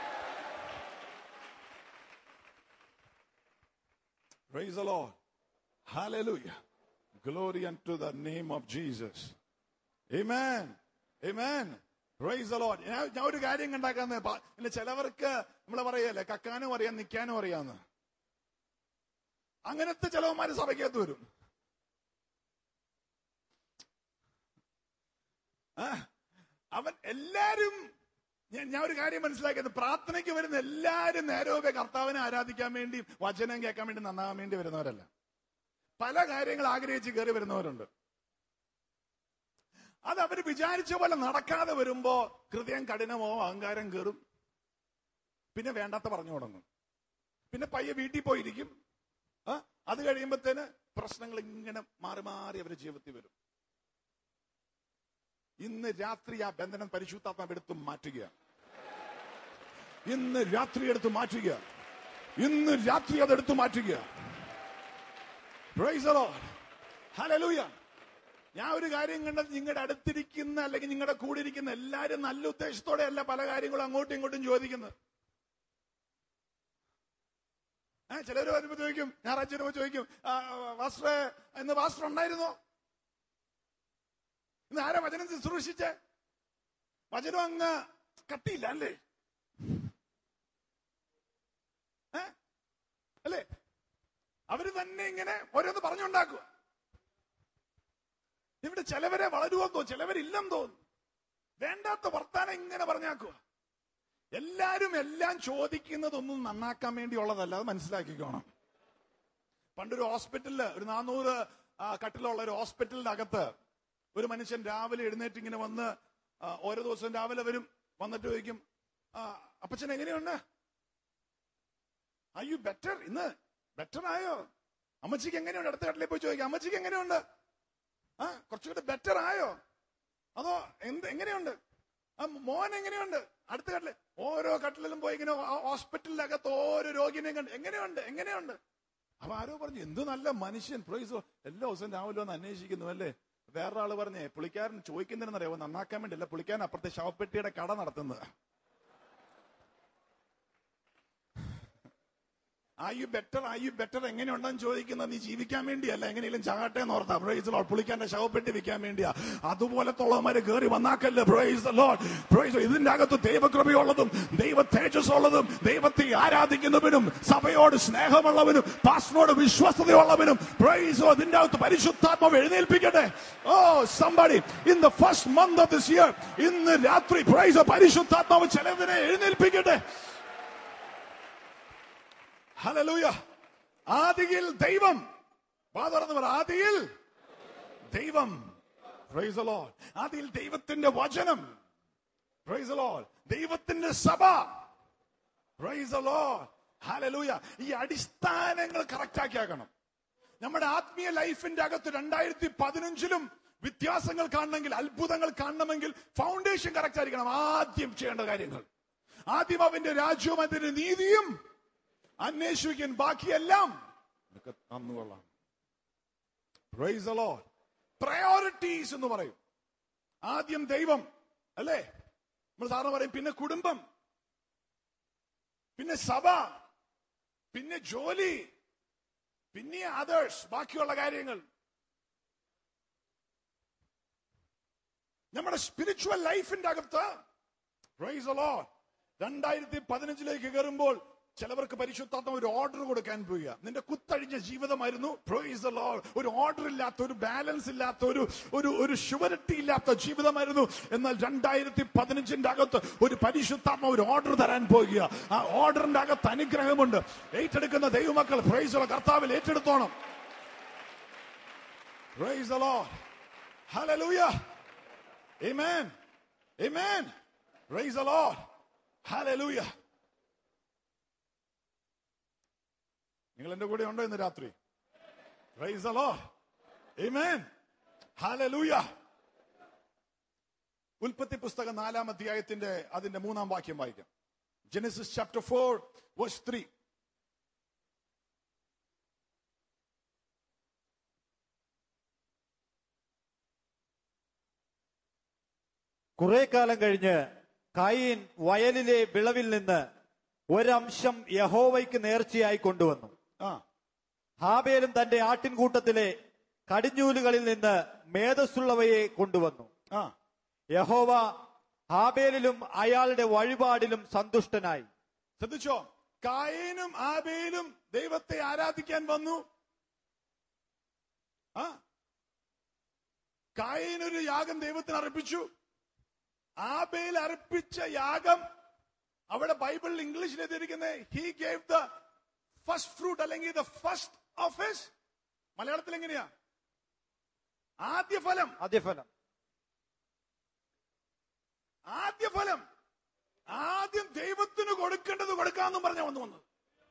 Praise the Lord. Hallelujah. Glory unto the name of Jesus. Amen. Amen. Praise the Lord. ഞാൻ ഞാൻ ഒരു കാര്യം കണ്ടാക്കാന്ന് ഇല്ല ചിലവർക്ക് നമ്മൾ പറയല്ലേ കക്കാനും അറിയാം നിൽക്കാനും അറിയാന്ന് അങ്ങനത്തെ ചിലവന്മാര് സഭയ്ക്കകത്ത് വരും ആ, അവൻ എല്ലാരും ഞാൻ ഞാൻ ഒരു കാര്യം മനസ്സിലാക്കിയത് പ്രാർത്ഥനയ്ക്ക് വരുന്ന എല്ലാരും നേരമൊക്കെ കർത്താവിനെ ആരാധിക്കാൻ വേണ്ടി വചനം കേൾക്കാൻ വേണ്ടി നന്നാകാൻ വേണ്ടി വരുന്നവരല്ല പല കാര്യങ്ങൾ ആഗ്രഹിച്ച് കയറി വരുന്നവരുണ്ട് അത് അവര് വിചാരിച്ച പോലെ നടക്കാതെ വരുമ്പോ ഹൃദയം കഠിനമോ അഹങ്കാരം കയറും പിന്നെ വേണ്ടാത്ത പറഞ്ഞു തുടങ്ങും പിന്നെ പയ്യെ വീട്ടിൽ പോയിരിക്കും ആ, അത് കഴിയുമ്പത്തേന് പ്രശ്നങ്ങൾ ഇങ്ങനെ മാറി മാറി അവരുടെ ജീവിതത്തിൽ വരും ഇന്ന് രാത്രി ആ ബന്ധനം പരിശുദ്ധാത്മാവ് എടുത്ത് മാറ്റുക ഇന്ന് രാത്രി എടുത്ത് മാറ്റുക ഇന്ന് രാത്രി അതെടുത്ത് മാറ്റുക Praise the Lord. Hallelujah. ഞാൻ ഒരു കാര്യം കണ്ടത് നിങ്ങളുടെ അടുത്തിരിക്കുന്ന അല്ലെങ്കിൽ നിങ്ങളുടെ കൂടെ ഇരിക്കുന്ന എല്ലാവരും നല്ല ഉദ്ദേശത്തോടെ അല്ല പല കാര്യങ്ങളും അങ്ങോട്ടും ഇങ്ങോട്ടും ചോദിക്കുന്നത് ഏ ചിലര് വരുമ്പോ ചോദിക്കും ഞായറാഴ്ച വരുമ്പോ ചോദിക്കും "ആ, വാസ്റ്ററെ ഇന്ന് വാസ്റ്റർ ഉണ്ടായിരുന്നോ ഇന്ന് ആരാ വചനം ശുശ്രൂഷിച്ചേ വചനം അങ്ങ് കട്ടിയില്ല അല്ലേ ഏ? അല്ലേ അവര് തന്നെ ഇങ്ങനെ ഓരോന്ന് പറഞ്ഞുണ്ടാക്കുക ഇവിടെ ചിലവരെ വളരുമെന്ന് തോന്നും ചിലവരില്ലെന്ന് തോന്നുന്നു വേണ്ടാത്ത വർത്താനം ഇങ്ങനെ പറഞ്ഞാക്കുക എല്ലാരും എല്ലാം ചോദിക്കുന്നതൊന്നും നന്നാക്കാൻ വേണ്ടിയുള്ളതല്ല അത് മനസ്സിലാക്കിക്കോണം പണ്ടൊരു ഹോസ്പിറ്റലില് ഒരു നാനൂറ് ആ, കട്ടിലുള്ള ഒരു ഹോസ്പിറ്റലിന്റെ അകത്ത് ഒരു മനുഷ്യൻ രാവിലെ എഴുന്നേറ്റ് ഇങ്ങനെ വന്ന് ആ, ഓരോ ദിവസവും രാവിലെ വരും വന്നിട്ട് ചോദിക്കും "ആ, അപ്പച്ചൻ എങ്ങനെയുണ്ട് ഐ യു ബെറ്റർ ഇന്ന് ബെറ്റർ ആയോ അമ്മച്ചിക്ക് എങ്ങനെയുണ്ട് അടുത്ത കട്ടിലേക്ക് പോയി ചോദിക്കാം അമ്മച്ചിക്ക് എങ്ങനെയുണ്ട് ആ കുറച്ചുകൂടെ ബെറ്റർ ആയോ അതോ എന്ത് എങ്ങനെയുണ്ട് ആ മോൻ എങ്ങനെയുണ്ട് അടുത്ത കട്ടില് ഓരോ കട്ടിലും പോയി ഇങ്ങനെ ഹോ- ഹോസ്പിറ്റലിനകത്ത് ഓരോ രോഗിനെയും കണ്ട് എങ്ങനെയുണ്ട് എങ്ങനെയുണ്ട് അപ്പൊ ആരോ പറഞ്ഞു എന്ത് നല്ല മനുഷ്യൻ പ്രൈസോ എല്ലാ ദിവസവും രാവിലെ ഒന്ന് അന്വേഷിക്കുന്നു അല്ലേ വേറൊരാള് പറഞ്ഞേ പുള്ളിക്കാരൻ ചോദിക്കുന്നതിനെന്നറിയാമോ നന്നാക്കാൻ വേണ്ടിയല്ല പുള്ളിക്കാരൻ അപ്പുറത്തെ ശവപ്പെട്ടിയുടെ കട നടത്തുന്നത് are you better are you better എങ്ങനെയുണ്ടെന്ന് ചോദിക്കുന്നത് നീ ജീവിക്കാൻ വേണ്ടിയല്ല എങ്ങനെയും ചാകട്ടെ എന്ന് ഓർത്താ പ്രൈസ് ലോഡ് പുളിക്കാന്റെ ശവപ്പെട്ടി വിൽക്കാൻ വേണ്ടിയാ അതുപോലത്തുള്ളവന്മാര് കയറി വന്നാക്കല്ലേ പ്രൈസ് ലോഡ് പ്രൈസ് ഇതിന്റെ അകത്ത് ദൈവകൃപയുള്ളതും ദൈവ തേജസ് ഉള്ളതും ദൈവത്തെ ആരാധിക്കുന്നവനും സഭയോട് സ്നേഹമുള്ളവനും പാസ്റ്റിനോട് വിശ്വസ്തതയുള്ളവനും പ്രൈസ് ഇതിന്റെ അകത്ത് പരിശുദ്ധാത്മാവ് എഴുന്നേൽപ്പിക്കട്ടെ oh somebody in the first month of this year ഇന്ന് രാത്രി പ്രൈസ് പരിശുദ്ധാത്മാവ് ചിലതിനെ എഴുന്നേൽപ്പിക്കട്ടെ ഹലലൂയ ആദിയിൽ ദൈവം വാതറന്ന് പറ ആദിയിൽ ദൈവം Praise the Lord. ആദിയിൽ ദൈവത്തിന്റെ വചനം Praise the Lord. ദൈവത്തിന്റെ സഭ Praise the Lord. ഹലലൂയ ഈ അടിസ്ഥാനങ്ങൾ കറക്റ്റ് ആക്കിയാക്കണം നമ്മുടെ ആത്മീയ ലൈഫിന്റെ അകത്ത് രണ്ടായിരത്തി പതിനഞ്ചിലും വ്യത്യാസങ്ങൾ കാണണമെങ്കിൽ അത്ഭുതങ്ങൾ കാണണമെങ്കിൽ ഫൗണ്ടേഷൻ കറക്റ്റ് ആയിരിക്കണം ആദ്യം ചെയ്യേണ്ട കാര്യങ്ങൾ ആദ്യം അവന്റെ രാജ്യവും അതിന്റെ നീതിയും അന്വേഷിക്കാൻ ബാക്കിയെല്ലാം നിനക്ക് തന്നുകൊള്ളാം Praise the Lord. പ്രയോറിറ്റീസ് എന്ന് പറയും ആദ്യം ദൈവം അല്ലേ നമ്മൾ സാറിന് പറയും പിന്നെ കുടുംബം പിന്നെ സഭ പിന്നെ ജോലി പിന്നെ അതേഴ്സ് ബാക്കിയുള്ള കാര്യങ്ങൾ നമ്മുടെ സ്പിരിച്വൽ ലൈഫിന്റെ അകത്ത് പ്രൈസ് the Lord. രണ്ടായിരത്തി പതിനഞ്ചിലേക്ക് കയറുമ്പോൾ ചിലവർക്ക് പരിശുദ്ധാത്മ ഒരു ഓർഡർ കൊടുക്കാൻ പോവുക നിന്റെ കുത്തഴിഞ്ഞ ജീവിതമായിരുന്നു പ്രൈസ് the Lord. ഒരു ഓർഡർ ഇല്ലാത്ത ഒരു ബാലൻസ് ഇല്ലാത്ത ഒരു ഒരു ഒരു ഷുവറിറ്റി ഇല്ലാത്ത ജീവിതമായിരുന്നു എന്നാൽ രണ്ടായിരത്തി പതിനഞ്ചിന്റെ അകത്ത് ഒരു പരിശുദ്ധാത്മ ഒരു ഓർഡർ തരാൻ പോകുക ആ ഓർഡറിന്റെ അകത്ത് അനുഗ്രഹമുണ്ട് ഏറ്റെടുക്കുന്ന ദൈവമക്കൾ പ്രൈസ് കർത്താവിൽ ഏറ്റെടുത്തോണം Praise the Lord. Hallelujah. Amen. Amen. Praise the Lord. Hallelujah. നിങ്ങൾ എന്റെ കൂടെ ഉണ്ടോ ഇന്ന് രാത്രി Praise the Lord. Amen. Hallelujah. ഉൽപ്പത്തി പുസ്തകം നാലാം അധ്യായത്തിന്റെ അതിന്റെ മൂന്നാം വാക്യം വായിക്കാം Genesis chapter four verse three കുറെ കാലം കഴിഞ്ഞ് കയീൻ വയലിലെ വിളവിൽ നിന്ന് ഒരംശം യഹോവയ്ക്ക് നേർച്ചയായി കൊണ്ടുവന്നു ആ ഹാബേലും തന്റെ ആട്ടിൻകൂട്ടത്തിലെ കടിഞ്ഞൂലുകളിൽ നിന്ന് മേധസ്സുള്ളവയെ കൊണ്ടുവന്നു ആ യഹോവ ഹാബേലിലും അയാളുടെ വഴിപാടിലും സന്തുഷ്ടനായി ശ്രദ്ധിച്ചോ കായേനും ആബേലും ദൈവത്തെ ആരാധിക്കാൻ വന്നു ആ കായേനൊരു യാഗം ദൈവത്തിന് അർപ്പിച്ചു ആബേൽ അർപ്പിച്ച യാഗം അവിടെ ബൈബിളിൽ ഇംഗ്ലീഷിൽ എഴുതിയിരിക്കുന്നത് he gave the first fruit അല്ലെങ്കിൽ ദ ഫസ്റ്റ് ഓഫ് ഹിസ് മലയാളത്തിൽ എങ്ങനെയാ ആദ്യ ഫലം ആദ്യഫലം ആദ്യ ഫലം ആദ്യം ദൈവത്തിന് കൊടുക്കേണ്ടത് കൊടുക്കാമെന്നും പറഞ്ഞ വന്നു വന്നത്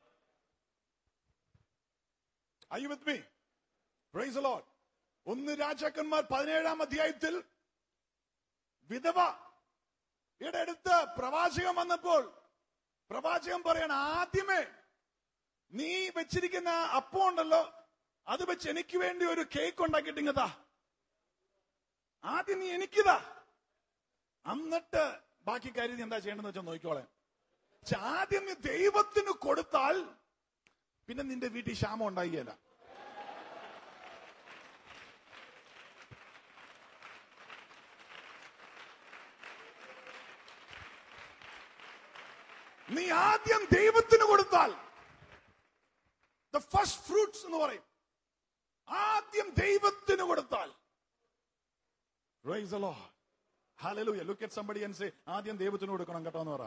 I with me praise Lord ഒന്ന് രാജാക്കന്മാർ പതിനേഴാം അധ്യായത്തിൽ വിധവ യുടെ അടുത്ത് പ്രവാചകൻ വന്നപ്പോൾ പ്രവാചകൻ പറയണം ആദ്യമേ നീ വെച്ചിരിക്കുന്ന അപ്പം ഉണ്ടല്ലോ അത് വെച്ച് എനിക്ക് വേണ്ടി ഒരു കേക്ക് ഉണ്ടാക്കിയിട്ടിങ്ങതാ ആദ്യം നീ എനിക്കിതാ എന്നിട്ട് ബാക്കി കാര്യം നീ എന്താ ചെയ്യേണ്ടതെന്ന് വെച്ചാൽ നോക്കിക്കോളെ പക്ഷെ ആദ്യം നീ ദൈവത്തിന് കൊടുത്താൽ പിന്നെ നിന്റെ വീട്ടിൽ ക്ഷാമം ഉണ്ടായില്ല നീ ആദ്യം ദൈവത്തിന് കൊടുത്താൽ ദ ഫസ്റ്റ് ഫ്രൂട്ട്സ് എന്ന് പറയും ആദ്യം ദൈവത്തിന് കൊടുത്താൽ Praise the Lord. Hallelujah. Look at somebody and say, ആദ്യം ദൈവത്തിന് കൊടുക്കണം കേട്ടോ എന്ന് പറ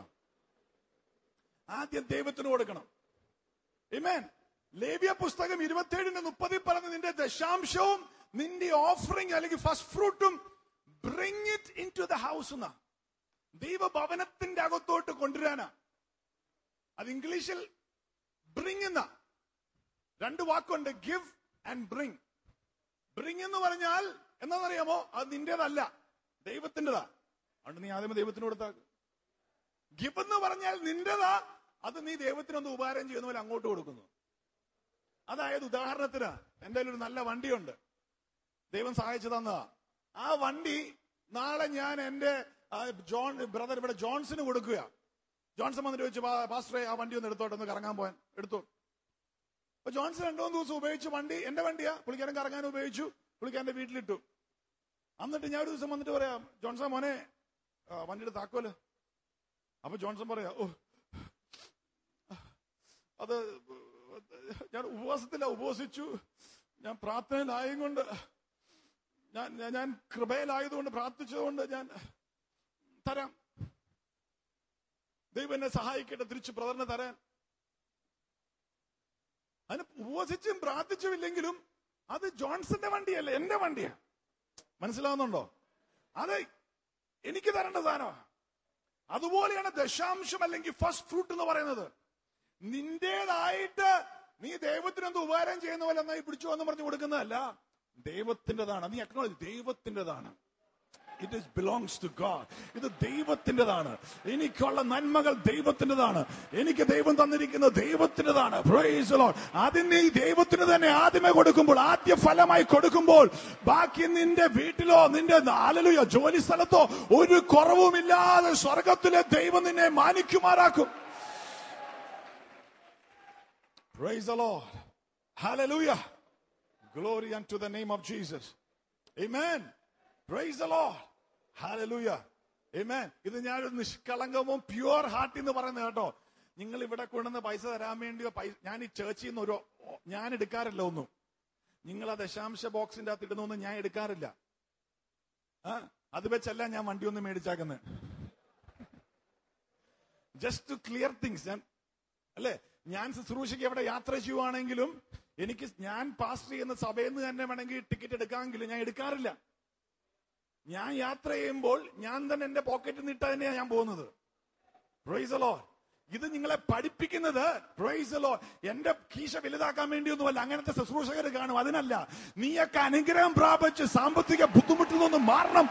ആദ്യം ദൈവത്തിന് കൊടുക്കണം Amen. ലേവ്യ പുസ്തകം ഇരുപത്തിയേഴിന് മുപ്പതിൽ പറഞ്ഞ നിന്റെ ദശാംശവും നിന്റെ ഓഫറിംഗ് അല്ലെങ്കിൽ ഫസ്റ്റ് ഫ്രൂട്ടും bring it in to the house എന്നാ ദൈവഭവനത്തിന്റെ അകത്തോട്ട് കൊണ്ടുവരാനാ അത് ഇംഗ്ലീഷിൽ ബ്രിങ് എന്ന രണ്ട് വാക്കുണ്ട് ഗിവ് ആൻഡ് ബ്രിങ് ബ്രിങ് എന്ന് പറഞ്ഞാൽ എന്താണെന്നറിയാമോ അത് നിന്റേതല്ല ദൈവത്തിൻ്റെതാ അതുകൊണ്ട് നീ ആദ്യമേ ദൈവത്തിന് കൊടുത്താ ഗിവ് എന്ന് പറഞ്ഞാൽ നിന്റേതാ അത് നീ ദൈവത്തിനൊന്ന് ഉപകാരം ചെയ്യുന്ന പോലെ അങ്ങോട്ട് കൊടുക്കുന്നു അതായത് ഉദാഹരണത്തിന് എന്റെ കയ്യിൽ ഒരു നല്ല വണ്ടിയുണ്ട് ദൈവം സഹായിച്ചു തന്നതാ ആ വണ്ടി നാളെ ഞാൻ എന്റെ ആ, ജോൺ ബ്രദർ ഇവിടെ ജോൺസിന് കൊടുക്കുക ജോൺസൺ വന്നിട്ട് ചോദിച്ചു "പാ- പാസ്റ്ററെ ആ വണ്ടി ഒന്ന് എടുത്തോട്ടെ ഒന്ന് കറങ്ങാൻ പോകാൻ എടുത്തു അപ്പൊ ജോൺസൺ രണ്ടു മൂന്ന് ദിവസം ഉപയോഗിച്ചു വണ്ടി എന്റെ വണ്ടിയാ പുള്ളിക്കാരൻ കറങ്ങാൻ ഉപയോഗിച്ചു പുള്ളിക്കാരന്റെ വീട്ടിലിട്ടു എന്നിട്ട് ഞാൻ ഒരു ദിവസം വന്നിട്ട് പറയാം ജോൺസൺ മോനെ ആ, വണ്ടിയുടെ താക്കോല് അപ്പൊ ജോൺസൺ പറയാ ഓ അത് ഞാൻ ഉപവാസത്തില ഉപവസിച്ചു ഞാൻ പ്രാർത്ഥനയിലായും കൊണ്ട് ഞാൻ ഞാൻ- ഞാൻ കൃപയിലായതുകൊണ്ട് പ്രാർത്ഥിച്ചതുകൊണ്ട് ഞാൻ തരാം ദൈവം എന്നെ സഹായിക്കട്ടെ തിരിച്ച് ബ്രദറിനെ തരാൻ അതിന് ഉപവസിച്ചും പ്രാർത്ഥിച്ചുമില്ലെങ്കിലും അത് ജോൺസന്റെ വണ്ടിയല്ല എന്റെ വണ്ടിയാ മനസ്സിലാവുന്നുണ്ടോ അത് എനിക്ക് തരേണ്ട സാധനമാണ് അതുപോലെയാണ് ദശാംശം അല്ലെങ്കിൽ ഫസ്റ്റ് ഫ്രൂട്ട് എന്ന് പറയുന്നത് നിന്റേതായിട്ട് നീ ദൈവത്തിന് എന്ത് ഉപകാരം ചെയ്യുന്ന പോലെ എന്നായി പിടിച്ചു എന്ന് പറഞ്ഞ് കൊടുക്കുന്നതല്ല ദൈവത്തിൻ്റെതാണ് നീ അക്നോളജ് ദൈവത്തിൻ്റെതാണ് it is belongs to God ഇത് ദൈവത്തിൻ്റെതാണ് എനിക്കുള്ള നന്മകൾ ദൈവത്തിൻ്റെതാണ് എനിക്ക് ദൈവം തന്നിരിക്കുന്നത് ദൈവത്തിൻ്റെതാണ് Praise the Lord. അതിന് നീ ദൈവത്തിന് തന്നെ ആദ്യമേ കൊടുക്കുമ്പോൾ ആദ്യ ഫലമായി കൊടുക്കുമ്പോൾ ബാക്കി നിന്റെ വീട്ടിലോ നിന്റെ ആലലുയോ ജോലി സ്ഥലത്തോ ഒരു കുറവുമില്ലാതെ സ്വർഗത്തിലെ ദൈവം നിന്നെ മാനിക്കുമാറാക്കും Praise the Lord. Hallelujah. Glory unto the name of Jesus. Amen. Praise the Lord. Hallelujah. Amen. ഇത് ഞാനൊരു നിഷ്കളങ്കവും പ്യുവർ ഹാർട്ട് എന്ന് പറയുന്നത് കേട്ടോ നിങ്ങൾ ഇവിടെ കൊണ്ടുവന്ന് പൈസ തരാൻ വേണ്ടിയോ പൈസ ഞാൻ ഈ ചേർച്ചിൽ നിന്ന് ഒരു ഞാൻ എടുക്കാറില്ല ഒന്നും നിങ്ങൾ ആ ദശാംശ ബോക്സിന്റെ അകത്ത് ഇടുന്നൊന്നും ഞാൻ എടുക്കാറില്ല ആ അത് വെച്ചല്ല ഞാൻ വണ്ടി ഒന്ന് മേടിച്ചാക്കുന്നത് ജസ്റ്റ് ടു ക്ലിയർ തിങ്സ് ഞാൻ അല്ലെ ഞാൻ ശുശ്രൂഷയ്ക്ക് എവിടെ യാത്ര ചെയ്യുവാണെങ്കിലും എനിക്ക് ഞാൻ പാസ് ചെയ്യുന്ന സഭയിൽ നിന്ന് തന്നെ വേണമെങ്കിൽ ടിക്കറ്റ് എടുക്കാമെങ്കിലും ഞാൻ എടുക്കാറില്ല ഞാൻ യാത്ര ചെയ്യുമ്പോൾ ഞാൻ തന്നെ എന്റെ പോക്കറ്റിൽ നിന്ന് ഇട്ട് തന്നെയാണ് ഞാൻ പോകുന്നത് പ്രൈസലോ ഇത് നിങ്ങളെ പഠിപ്പിക്കുന്നത് പ്രൈസലോ എന്റെ കീശ വലുതാക്കാൻ വേണ്ടിയൊന്നുമല്ല അങ്ങനത്തെ ശുശ്രൂഷകർ കാണും അതിനല്ല നീയൊക്കെ അനുഗ്രഹം പ്രാപിച്ച് സാമ്പത്തിക ബുദ്ധിമുട്ടിൽ നിന്ന് മാറണം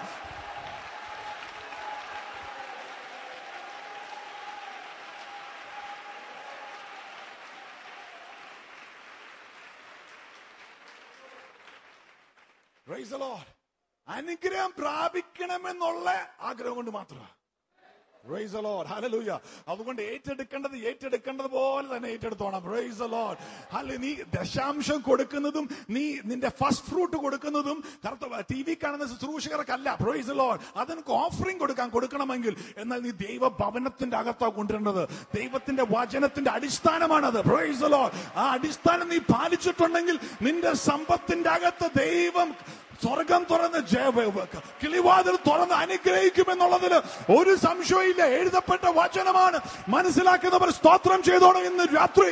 Praise the Lord. അനുഗ്രഹം പ്രാപിക്കണമെന്നുള്ള ആഗ്രഹം കൊണ്ട് മാത്രമാണ് Praise the Lord. Hallelujah. അതുകൊണ്ട് ഏറ്റെടുക്കേണ്ടത് ഏറ്റെടുക്കേണ്ടത് പോലെ തന്നെ ഏറ്റെടുത്തോണം Praise the Lord. അല്ലെ നീ ദശാംശം കൊടുക്കുന്നതും നീ നിന്റെ ഫസ്റ്റ് ഫ്രൂട്ട് കൊടുക്കുന്നതും ടി വി കാണുന്ന ശുശ്രൂഷകർക്കല്ല Praise the Lord. അതിനൊക്കെ ഓഫറിംഗ് കൊടുക്കാൻ കൊടുക്കണമെങ്കിൽ എന്നാൽ നീ ദൈവ ഭവനത്തിന്റെ അകത്താ കൊണ്ടുവരേണ്ടത് ദൈവത്തിന്റെ വചനത്തിന്റെ അടിസ്ഥാനമാണത് Praise the Lord. ആ അടിസ്ഥാനം നീ പാലിച്ചിട്ടുണ്ടെങ്കിൽ നിന്റെ സമ്പത്തിന്റെ അകത്ത് ദൈവം സ്വർഗം തുറന്ന് ജയ- കിളിവാതിൽ തുറന്ന് അനുഗ്രഹിക്കുമെന്നുള്ളതിൽ ഒരു സംശയമില്ല എഴുതപ്പെട്ട വചനമാണ് മനസ്സിലാക്കുന്നവർ സ്തോത്രം ചെയ്തോണം ഇന്ന് രാത്രി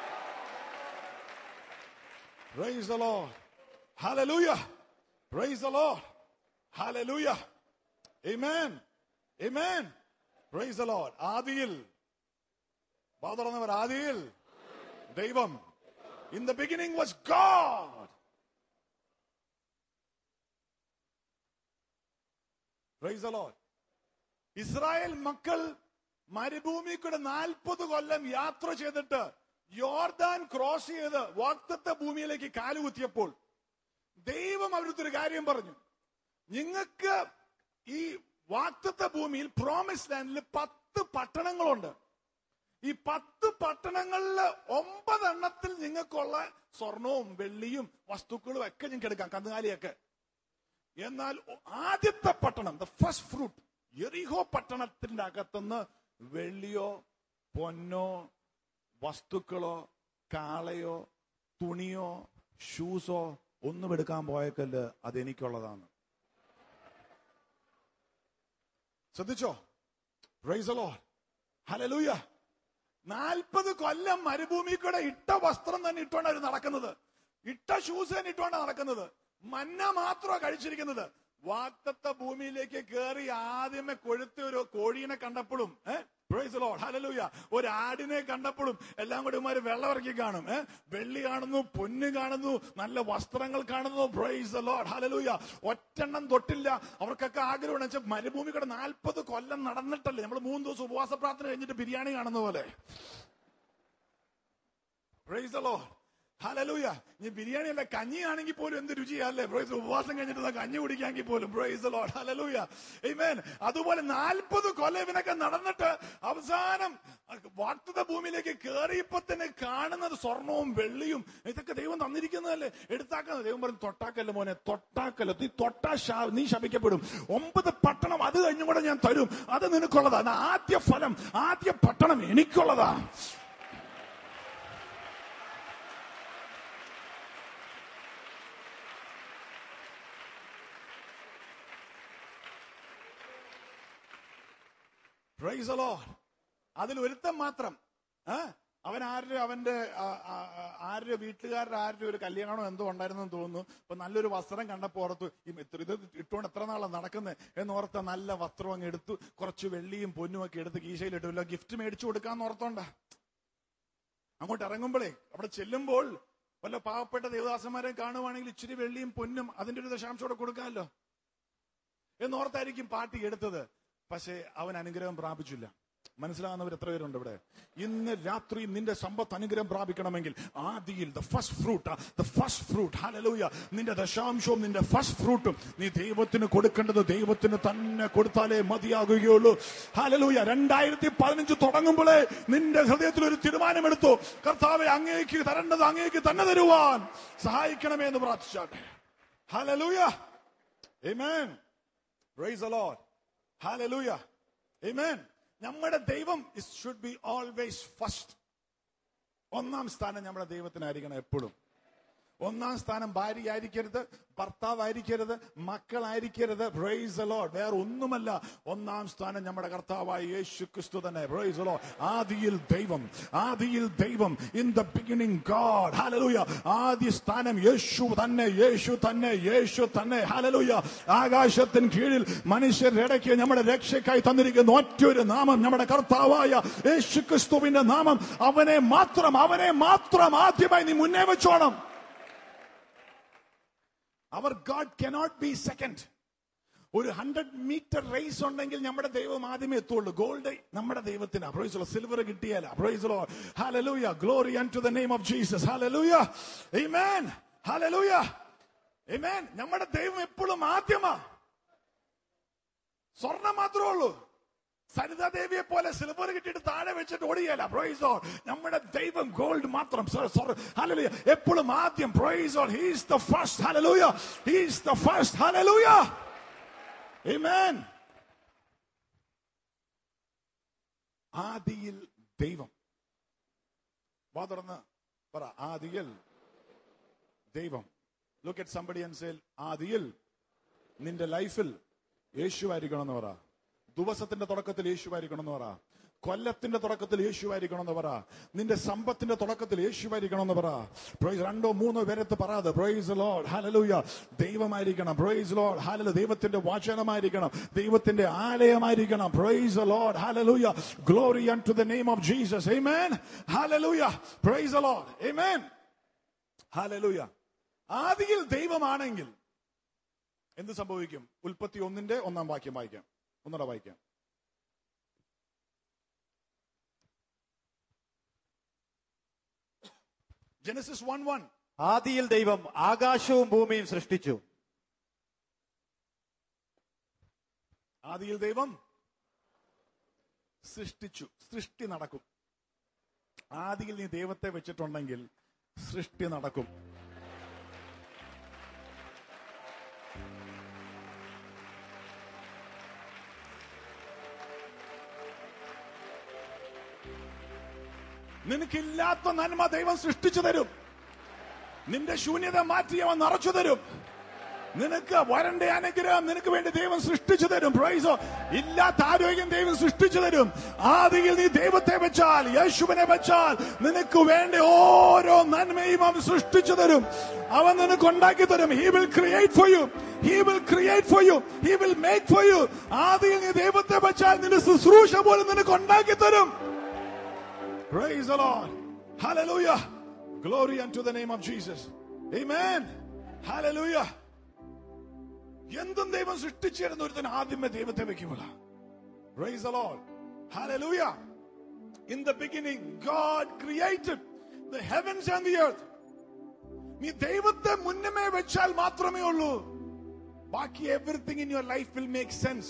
Praise the Lord. Hallelujah. Praise the Lord. Hallelujah. Amen. Amen. Praise the Lord. ആദിയിൽ വാ തുറന്നവർ ആദിയിൽ ദൈവം in the beginning was God Praise the Lord. ഇസ്രായേൽ മക്കൾ മരുഭൂമി കൂടെ നാൽപ്പത് കൊല്ലം യാത്ര ചെയ്തിട്ട് യോർദാൻ ക്രോസ് ചെയ്ത് വാക്തത്വ ഭൂമിയിലേക്ക് കാലുകുത്തിയപ്പോൾ ദൈവം അവരുടെ കാര്യം പറഞ്ഞു നിങ്ങൾക്ക് ഈ വാക്തത്വ ഭൂമിയിൽ പ്രോമിസ് ലാൻഡിൽ പത്ത് പട്ടണങ്ങളുണ്ട് ഈ പത്ത് പട്ടണങ്ങളിൽ ഒമ്പതെണ്ണത്തിൽ നിങ്ങൾക്കുള്ള സ്വർണവും വെള്ളിയും വസ്തുക്കളും ഒക്കെ നിങ്ങൾക്ക് എടുക്കാം കന്നുകാലിയൊക്കെ എന്നാൽ ആദ്യത്തെ പട്ടണം ദ ഫസ്റ്റ് ഫ്രൂട്ട് എറിഹോ പട്ടണത്തിന്റെ അകത്തുനിന്ന് വെള്ളിയോ പൊന്നോ വസ്തുക്കളോ കാളയോ തുണിയോ ഷൂസോ ഒന്നും എടുക്കാൻ പോയേക്കല്ല് അതെനിക്കുള്ളതാണ് ശ്രദ്ധിച്ചോ പ്രൈസലോ ഹലലൂയ നാൽപ്പത് കൊല്ലം മരുഭൂമി കൂടെ ഇട്ട വസ്ത്രം തന്നെ ഇട്ടുകൊണ്ട് അവർ നടക്കുന്നത് ഇട്ട ഷൂസ് തന്നെ ഇട്ടുകൊണ്ട് നടക്കുന്നത് മന്ന മാത്രമാണ് കഴിച്ചിരിക്കുന്നത് വാക്തത്വ ഭൂമിയിലേക്ക് കയറി ആദ്യമേ കൊഴുത്ത ഒരു കോഴീനെ കണ്ടപ്പോഴും പ്രൈസ് ലോഡ് ഹലലൂയ ഒരു ആടിനെ കണ്ടപ്പോഴും എല്ലാം കൂടി ഇമാര് വെള്ളമിറക്കി കാണും ഏ വെള്ളി കാണുന്നു പൊന്ന് കാണുന്നു നല്ല വസ്ത്രങ്ങൾ കാണുന്നു പ്രൈസ് ലോഡ് ഹലലൂയ ഒറ്റെണ്ണം തൊട്ടില്ല അവർക്കൊക്കെ ആഗ്രഹം വെച്ചാൽ മരുഭൂമി കൂടെ നാൽപ്പത് കൊല്ലം നടന്നിട്ടല്ലേ നമ്മൾ മൂന്ന് ദിവസം ഉപവാസ പ്രാർത്ഥന കഴിഞ്ഞിട്ട് ബിരിയാണി കാണുന്ന പോലെ പ്രൈസ് ലോഡ് ഹലലൂയ നീ ബിരിയാണി അല്ല കഞ്ഞി ആണെങ്കിൽ പോലും എന്ത് രുചിയല്ലേ പ്രൈസ് ഉപവാസം കഴിഞ്ഞിട്ട് ദാ കഞ്ഞി കുടിക്കാമെങ്കിൽ പോലും പ്രൈസ് ലോഡ് ഹലലൂയ Amen. അതുപോലെ നാൽപ്പത് കൊല്ലം ഇവനൊക്കെ നടന്നിട്ട് അവസാനം വാക്തത ഭൂമിയിലേക്ക് കയറിയപ്പോ തന്നെ കാണുന്നത് സ്വർണവും വെള്ളിയും ഇതൊക്കെ ദൈവം തന്നിരിക്കുന്നതല്ലേ എടുത്താക്കുന്നത് ദൈവം പറഞ്ഞു തൊട്ടാക്കല്ല മോനെ തൊട്ടാക്കല്ല നീ തൊട്ടാ ശാ- നീ ശപിക്കപ്പെടും ഒമ്പത് പട്ടണം അത് കഴിഞ്ഞും കൂടെ ഞാൻ തരും അത് നിനക്കുള്ളതാണ് ആദ്യ ഫലം ആദ്യ പട്ടണം എനിക്കുള്ളതാ പ്രൈസ് Lord. അതിൽ ഒരുത്തൻ മാത്രം ആ അവൻ ആരുടെ അവന്റെ ആ, ആ, ആ, ആരുടെ വീട്ടുകാരുടെ ആരുടെ ഒരു കല്യാണോ എന്തോ ഉണ്ടായിരുന്നെന്ന് തോന്നുന്നു അപ്പൊ നല്ലൊരു വസ്ത്രം കണ്ടപ്പോ ഓർത്തു ഈ ഇത്ര- ഇത് ഇട്ടുകൊണ്ട് എത്ര നാളാണ് നടക്കുന്നത് എന്ന് ഓർത്ത നല്ല വസ്ത്രം അങ്ങ് എടുത്തു കുറച്ച് വെള്ളിയും പൊന്നും ഒക്കെ എടുത്ത് കീശയിലിട്ടു വല്ല ഗിഫ്റ്റ് മേടിച്ചു കൊടുക്കാന്ന് ഓർത്തോണ്ട അങ്ങോട്ട് ഇറങ്ങുമ്പോഴേ അവിടെ ചെല്ലുമ്പോൾ വല്ല പാവപ്പെട്ട ദേവദാസന്മാരെ കാണുവാണെങ്കിൽ ഇച്ചിരി വെള്ളിയും പൊന്നും അതിന്റെ ഒരു ദശാംശം കൊടുക്കാമല്ലോ എന്നോർത്തായിരിക്കും പാർട്ടി എടുത്തത് പക്ഷേ അവൻ അനുഗ്രഹം പ്രാപിച്ചില്ല മനസ്സിലാകുന്നവർ എത്ര പേരുണ്ട് ഇവിടെ ഇന്ന് രാത്രി നിന്റെ സമ്പത്ത് അനുഗ്രഹം പ്രാപിക്കണമെങ്കിൽ ആദിയിൽ the first fruit the first fruit hallelujah നിന്റെ ദശാംശവും നിന്റെ ഫസ്റ്റ് ഫ്രൂട്ടും നീ ദൈവത്തിന് കൊടുക്കേണ്ടത് ദൈവത്തിന് തന്നെ കൊടുത്താലേ മതിയാകുകയുള്ളൂ ഹലലൂയ രണ്ടായിരത്തി പതിനഞ്ച് തുടങ്ങുമ്പോഴേ നിന്റെ ഹൃദയത്തിൽ ഒരു തീരുമാനമെടുത്തു കർത്താവെ അങ്ങേക്ക് തരേണ്ടത് അങ്ങേക്ക് തന്നെ തരുവാൻ സഹായിക്കണമേ എന്ന് പ്രാർത്ഥിച്ചാട്ടെ ഹലലൂയ Amen. Praise the Lord. Hallelujah. Amen. നമ്മുടെ ദൈവം ഷുഡ് ബി ഓൾവേസ് ഫസ്റ്റ് ഒന്നാം സ്ഥാനം നമ്മുടെ ദൈവത്തിനായിരിക്കണം എപ്പോഴും ഒന്നാം സ്ഥാനം ഭാര്യ ആയിരിക്കരുത് ഭർത്താവായിരിക്കരുത് മക്കളായിരിക്കരുത് പ്രൈസ് ലോഡ് വേറെ ഒന്നുമല്ല ഒന്നാം സ്ഥാനം നമ്മുടെ കർത്താവായ യേശു ക്രിസ്തു തന്നെ പ്രൈസ് ലോഡ് ആദിയിൽ ദൈവം ആദിയിൽ ദൈവം in the beginning God hallelujah ആദ്യ സ്ഥാനം യേശു തന്നെ യേശു തന്നെ യേശു തന്നെ ഹലലൂയ ആകാശത്തിന് കീഴിൽ മനുഷ്യരുടെ ഇടയ്ക്ക് നമ്മുടെ രക്ഷയ്ക്കായി തന്നിരിക്കുന്ന ഒറ്റൊരു നാമം നമ്മുടെ കർത്താവായ യേശു ക്രിസ്തുവിന്റെ നാമം അവനെ മാത്രം അവനെ മാത്രം ആദ്യമായി നീ മുന്നേ വെച്ചോണം അവർ ഗാഡ് കനോട്ട് ബി സെക്കൻഡ് ഒരു ഹൺഡ്രഡ് മീറ്റർ റേസ് ഉണ്ടെങ്കിൽ നമ്മുടെ ദൈവം ആദ്യമേ എത്തുള്ളൂ ഗോൾഡ് നമ്മുടെ ദൈവത്തിന് പ്രൊയ്സലോ സിൽവർ കിട്ടിയാല പ്രൊയ്സലോ hallelujah glory and to the name of Jesus hallelujah amen hallelujah amen നമ്മുടെ ദൈവം എപ്പോഴും ആദ്യമാ സ്വർണം മാത്രമേ ഉള്ളൂ സരിതാദേവിയെ പോലെ സിൽവർ കിട്ടിയിട്ട് താഴെ വെച്ചിട്ട് ഓടിയല്ല പ്രൊയ്സോ നമ്മുടെ ദൈവം ഗോൾഡ് മാത്രം ഹലലൂയ എപ്പോഴും ആദ്യം പ്രൊയ്സോ he's the first hallelujah he's the first hallelujah Amen. ആദിയിൽ ദൈവം വാ തുറന്ന് പറ ആദിയിൽ ദൈവം look at somebody and say ആദിയിൽ നിന്റെ ലൈഫിൽ യേശു ആയിരിക്കണം എന്ന് പറ ദിവസത്തിന്റെ തുടക്കത്തിൽ യേശു ആയിരിക്കണം എന്ന് പറ കൊല്ലത്തിന്റെ തുടക്കത്തിൽ യേശു ആയിരിക്കണം എന്ന് പറ നിന്റെ സമ്പത്തിന്റെ തുടക്കത്തിൽ യേശു ആയിരിക്കണം എന്ന് പറ പ്രൈസ് രണ്ടോ മൂന്നോ പേരത്ത് പറയാതെ പ്രൈസ് ലോഡ് ഹലലൂയ ദൈവമായിരിക്കണം പ്രൈസ് ലോഡ് ഹലല ദൈവത്തിന്റെ വചനമായിരിക്കണം ദൈവത്തിന്റെ ആലയമായിരിക്കണം praise Lord hallelujah glory and to the name of Jesus amen hallelujah praise Lord amen hallelujah ആദിയിൽ ദൈവമാണെങ്കിൽ എന്ത് സംഭവിക്കും ഉൽപ്പത്തി ഒന്നിന്റെ ഒന്നാം വാക്യം വായിക്കാം ഒന്നുകൂടെ വായിക്കാം ജനസിസ് വൺ വൺ ആദിയിൽ ദൈവം ആകാശവും ഭൂമിയും സൃഷ്ടിച്ചു ആദിയിൽ ദൈവം സൃഷ്ടിച്ചു സൃഷ്ടി നടക്കും ആദിയിൽ നീ ദൈവത്തെ വെച്ചിട്ടുണ്ടെങ്കിൽ സൃഷ്ടി നടക്കും നിനക്കില്ലാത്ത നന്മ ദൈവം സൃഷ്ടിച്ചു തരും നിന്റെ ശൂന്യത മാറ്റി അവൻ നിറച്ചു തരും നിനക്ക് വരണ്ട അനുഗ്രഹം നിനക്ക് വേണ്ടി ദൈവം സൃഷ്ടിച്ചു തരും പ്രൈസോ ഇല്ലാത്ത ആരോഗ്യം ദൈവം സൃഷ്ടിച്ചു തരും ആദിയിൽ നീ ദൈവത്തെ വെച്ചാൽ യേശുവിനെ വെച്ചാൽ നിനക്ക് വേണ്ട ഓരോ നന്മയും അവൻ സൃഷ്ടിച്ചു തരും അവൻ നിനക്ക് ഉണ്ടാക്കി തരും he will create for you he will create for you he will make for you ആദിയിൽ നീ ദൈവത്തെ വെച്ചാൽ നിന്റെ ശുശ്രൂഷ പോലും നിനക്ക് ഉണ്ടാക്കി തരും Praise the Lord. Hallelujah. Glory unto the name of Jesus. Amen. Hallelujah. എന്തും ദൈവം സൃഷ്ടിച്ചിരുന്ന ഒരുത്തൻ ആദ്യമേ ദൈവത്തെ വെക്കുമല്ല Praise the Lord. Hallelujah. In the beginning, God created the heavens and the earth. നീ ദൈവത്തെ മുന്നമേ വെച്ചാൽ മാത്രമേ ഉള്ളൂ ബാക്കി everything in your life will make sense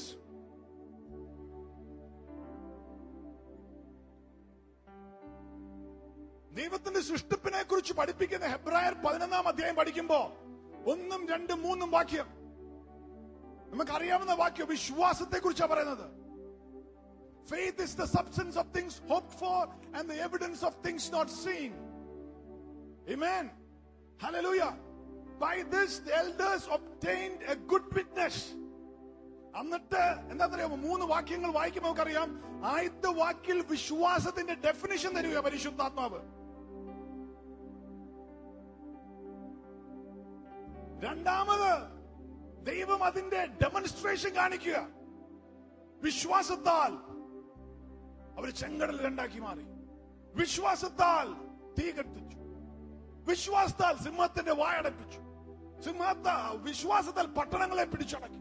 ദൈവത്തിന്റെ സൃഷ്ടിപ്പിനെ കുറിച്ച് പഠിപ്പിക്കുന്ന ഹെബ്രായർ പതിനൊന്നാം അധ്യായം പഠിക്കുമ്പോ ഒന്നും രണ്ടും മൂന്നും വാക്യം നമുക്കറിയാവുന്ന വാക്യം വിശ്വാസത്തെ കുറിച്ചാണ് പറയുന്നത് Faith is the substance of things hoped for and the evidence of things not seen. Amen. Hallelujah. By this the elders obtained a good witness. എന്നിട്ട് എന്താ പറയുക മൂന്ന് വാക്യങ്ങൾ വായിക്കുമ്പോൾ നമുക്കറിയാം ആദ്യത്തെ വാക്കിൽ വിശ്വാസത്തിന്റെ ഡെഫിനിഷൻ തരിക പരിശുദ്ധാത്മാവ് രണ്ടാമത് ദൈവം അതിന്റെ ഡെമോൺസ്ട്രേഷൻ കാണിക്കുക വിശ്വാസത്താൽ അവർ ചെങ്കടൽ രണ്ടാക്കി മാറി വിശ്വാസത്താൽ തീ കത്തിച്ചു വിശ്വാസത്താൽ സിംഹത്തിന്റെ വായടപ്പിച്ചു സിംഹത്ത വിശ്വാസത്താൽ പട്ടണങ്ങളെ പിടിച്ചടക്കി